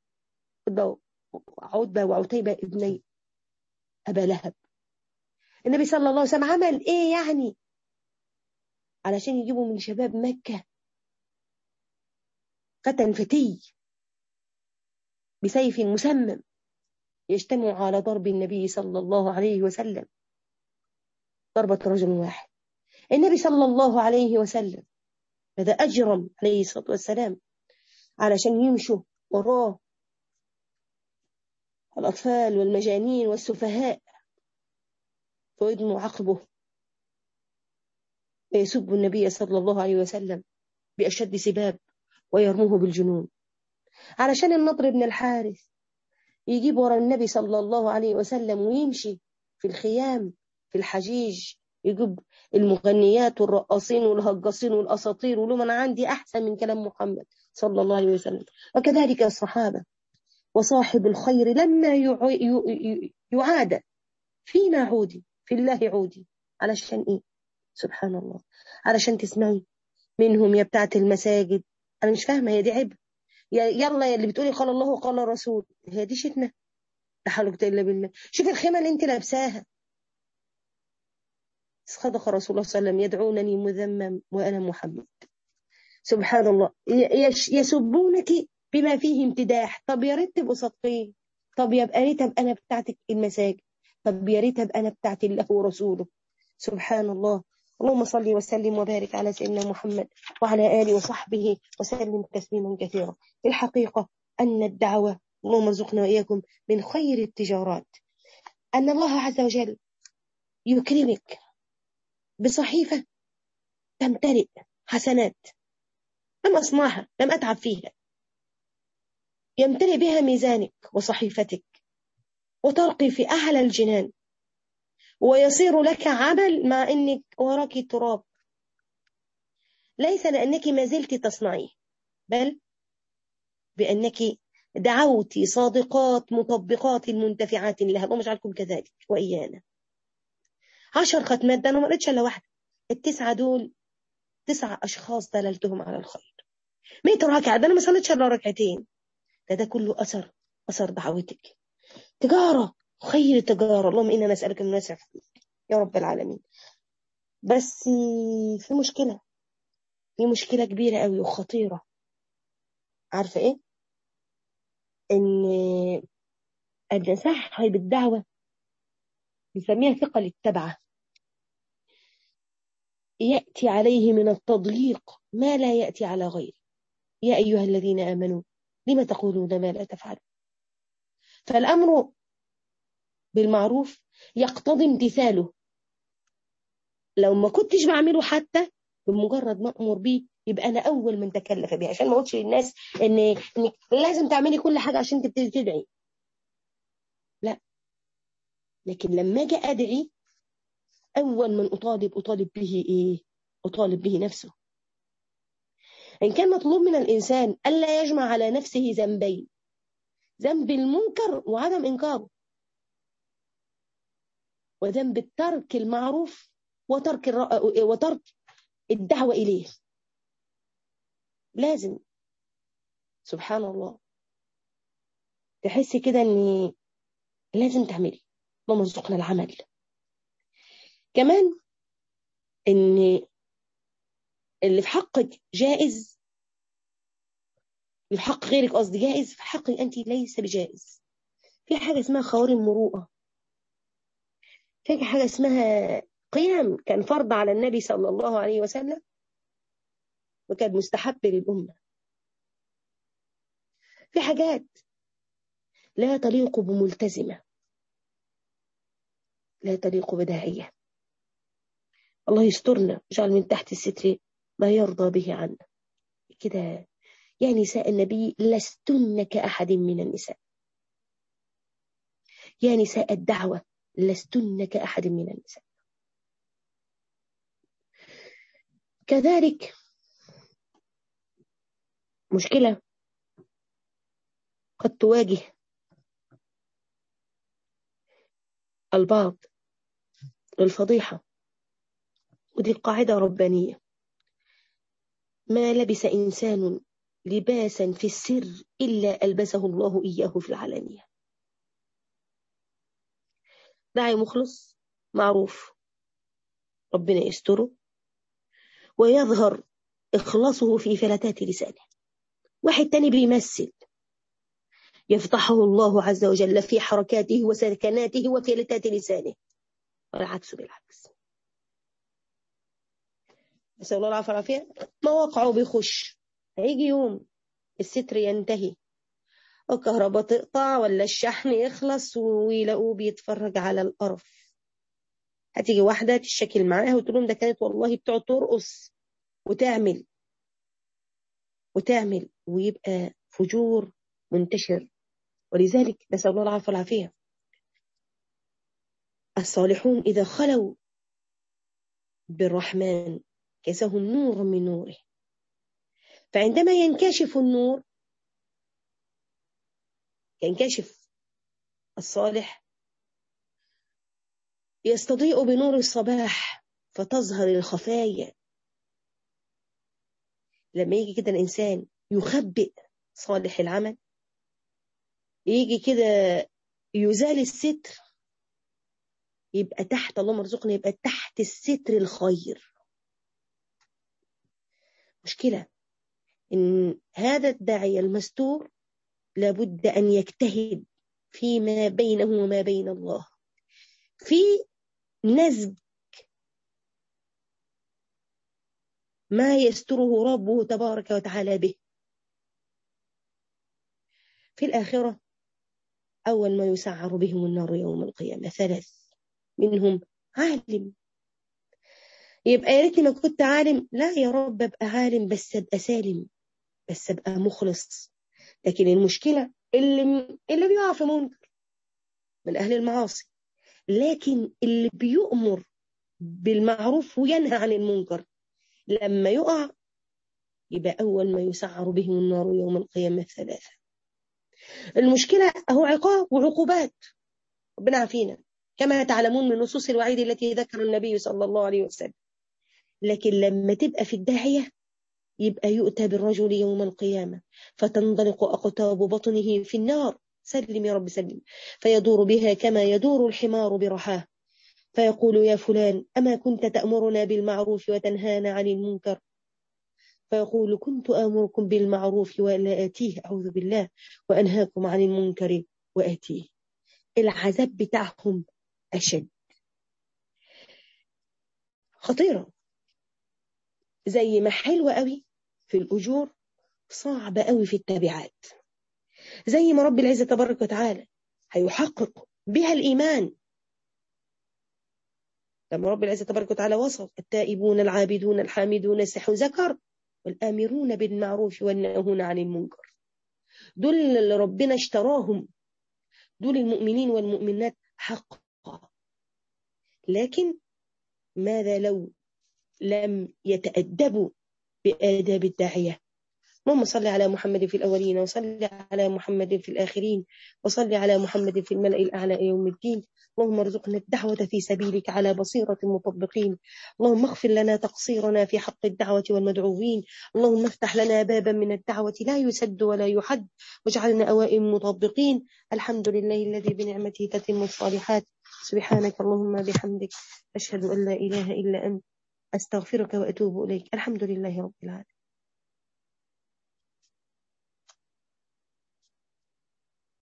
عتبة وعتيبة ابني أبا لهب النبي صلى الله عليه وسلم عمل إيه يعني علشان يجيبوا من شباب مكة فتى فتي بسيف مسمم يجتمع على ضرب النبي صلى الله عليه وسلم ضربة رجل واحد النبي صلى الله عليه وسلم هذا أجرم عليه الصلاة والسلام علشان يمشوا وراه الأطفال والمجانين والسفهاء فيدنوا عقبه ويسب النبي صلى الله عليه وسلم بأشد سباب ويرموه بالجنون علشان النضر بن الحارث يجيب ورا النبي صلى الله عليه وسلم ويمشي في الخيام في الحجيج يجيب المغنيات والرقاصين والهجاصين والاساطير ولو انا عندي احسن من كلام محمد صلى الله عليه وسلم وكذلك الصحابه وصاحب الخير لما يعاد فينا عودي في الله عودي علشان ايه سبحان الله علشان تسمعي منهم يا بتاعت المساجد انا مش فاهمه هي دي عيب يلا يا اللي بتقولي قال الله وقال الرسول هي دي شتنا لا حول ولا الا بالله شوف الخيمه اللي انت لابساها صدق رسول الله صلى الله عليه وسلم يدعونني مذمم وانا محمد سبحان الله يسبونك بما فيه امتداح طب يا ريت تبقوا صادقين طب يا ريت ابقى انا بتاعتك المساجد طب يا ريت ابقى انا بتاعت الله ورسوله سبحان الله اللهم صل وسلم وبارك على سيدنا محمد وعلى آله وصحبه وسلم تسليما كثيرا في الحقيقة أن الدعوة اللهم ارزقنا وإياكم من خير التجارات أن الله عز وجل يكرمك بصحيفة تمتلئ حسنات لم أصنعها لم أتعب فيها يمتلئ بها ميزانك وصحيفتك وترقي في أعلى الجنان ويصير لك عمل مع أنك وراك تراب ليس لأنك ما زلت تصنعيه بل بأنك دعوت صادقات مطبقات منتفعات لها اللهم اجعلكم كذلك وإيانا عشر ختمات ده أنا ما قريتش إلا واحدة التسعة دول تسعة أشخاص دللتهم على الخير ميت ركعة ده أنا ما صليتش إلا ركعتين ده ده كله أثر أثر دعوتك تجارة خير تجارة اللهم إنا نسألك الناس يا رب العالمين بس في مشكلة في مشكلة كبيرة قوي وخطيرة عارفة إيه؟ إن أن صاحب الدعوة نسميها ثقة للتبعة يأتي عليه من التضييق ما لا يأتي على غيره يا أيها الذين آمنوا لما تقولون ما لا تفعلون فالأمر بالمعروف يقتضي امتثاله لو ما كنتش بعمله حتى بمجرد ما أمر بيه يبقى أنا أول من تكلف بيه عشان ما أقولش للناس إن إنك لازم تعملي كل حاجة عشان تبتدي تدعي لا لكن لما أجي أدعي أول من أطالب أطالب به إيه؟ أطالب به نفسه إن كان مطلوب من الإنسان ألا يجمع على نفسه ذنبين ذنب المنكر وعدم إنكاره وذنب الترك المعروف وترك الر... وترك الدعوة إليه لازم سبحان الله تحسي كده ان لازم تعملي اللهم ارزقنا العمل كمان ان اللي في حقك جائز اللي في حق غيرك قصدي جائز في حقك انت ليس بجائز في حاجه اسمها خوارم مروءه في حاجه اسمها قيام كان فرض على النبي صلى الله عليه وسلم وكان مستحب للأمة في حاجات لا تليق بملتزمة لا تليق بداعية الله يسترنا جعل من تحت الستر ما يرضى به عنا كده يا نساء النبي لستن كأحد من النساء يا نساء الدعوة لستن كأحد من النساء كذلك مشكلة قد تواجه البعض الفضيحة ودي قاعدة ربانية ما لبس إنسان لباسا في السر إلا ألبسه الله إياه في العلانية داعي مخلص معروف ربنا يستره ويظهر إخلاصه في فلتات لسانه واحد تاني بيمثل يفضحه الله عز وجل في حركاته وسكناته وفلتات لسانه والعكس بالعكس نسأل الله العافية والعافية مواقعه بيخش هيجي يوم الستر ينتهي الكهرباء تقطع ولا الشحن يخلص ويلاقوه بيتفرج على القرف هتيجي واحدة تشكل معاها وتقول لهم ده كانت والله بتقعد ترقص وتعمل وتعمل ويبقى فجور منتشر ولذلك نسأل الله العافية والعافية الصالحون إذا خلوا بالرحمن كسهم نور من نوره فعندما ينكشف النور ينكشف الصالح يستضيء بنور الصباح فتظهر الخفايا لما يجي كده الإنسان يخبئ صالح العمل يجي كده يزال الستر يبقى تحت اللهم ارزقنا يبقى تحت الستر الخير مشكلة إن هذا الداعية المستور لابد أن يجتهد فيما بينه وما بين الله في نزج ما يستره ربه تبارك وتعالى به في الآخرة أول ما يسعر بهم النار يوم القيامة ثلاث منهم عالم يبقى يا ريتني ما كنت عالم لا يا رب ابقى عالم بس ابقى سالم بس ابقى مخلص لكن المشكلة اللي اللي بيقع في منكر من أهل المعاصي لكن اللي بيؤمر بالمعروف وينهى عن المنكر لما يقع يبقى أول ما يسعر بهم النار يوم القيامة ثلاثة المشكلة هو عقاب وعقوبات ربنا عافينا كما تعلمون من نصوص الوعيد التي ذكر النبي صلى الله عليه وسلم لكن لما تبقى في الداعية يبقى يؤتى بالرجل يوم القيامة فتنطلق أقطاب بطنه في النار سلم يا رب سلم فيدور بها كما يدور الحمار برحاه فيقول يا فلان أما كنت تأمرنا بالمعروف وتنهانا عن المنكر فيقول كنت آمركم بالمعروف ولا آتيه أعوذ بالله وأنهاكم عن المنكر وآتيه العذاب بتاعهم أشد خطيرة زي ما حلوة قوي في الأجور صعبة قوي في التبعات زي ما رب العزة تبارك وتعالى هيحقق بها الإيمان لما رب العزة تبارك وتعالى وصف التائبون العابدون الحامدون السحو ذكر والآمرون بالمعروف والناهون عن المنكر دول اللي ربنا اشتراهم دول المؤمنين والمؤمنات حقا لكن ماذا لو لم يتأدبوا بآداب الداعية اللهم صل على محمد في الأولين وصل على محمد في الآخرين وصل على محمد في الملأ الأعلى يوم الدين اللهم ارزقنا الدعوة في سبيلك على بصيرة المطبقين اللهم اغفر لنا تقصيرنا في حق الدعوة والمدعوين اللهم افتح لنا بابا من الدعوة لا يسد ولا يحد واجعلنا أوائم مطبقين الحمد لله الذي بنعمته تتم الصالحات سبحانك اللهم بحمدك أشهد أن لا إله إلا أنت أستغفرك وأتوب إليك الحمد لله رب العالمين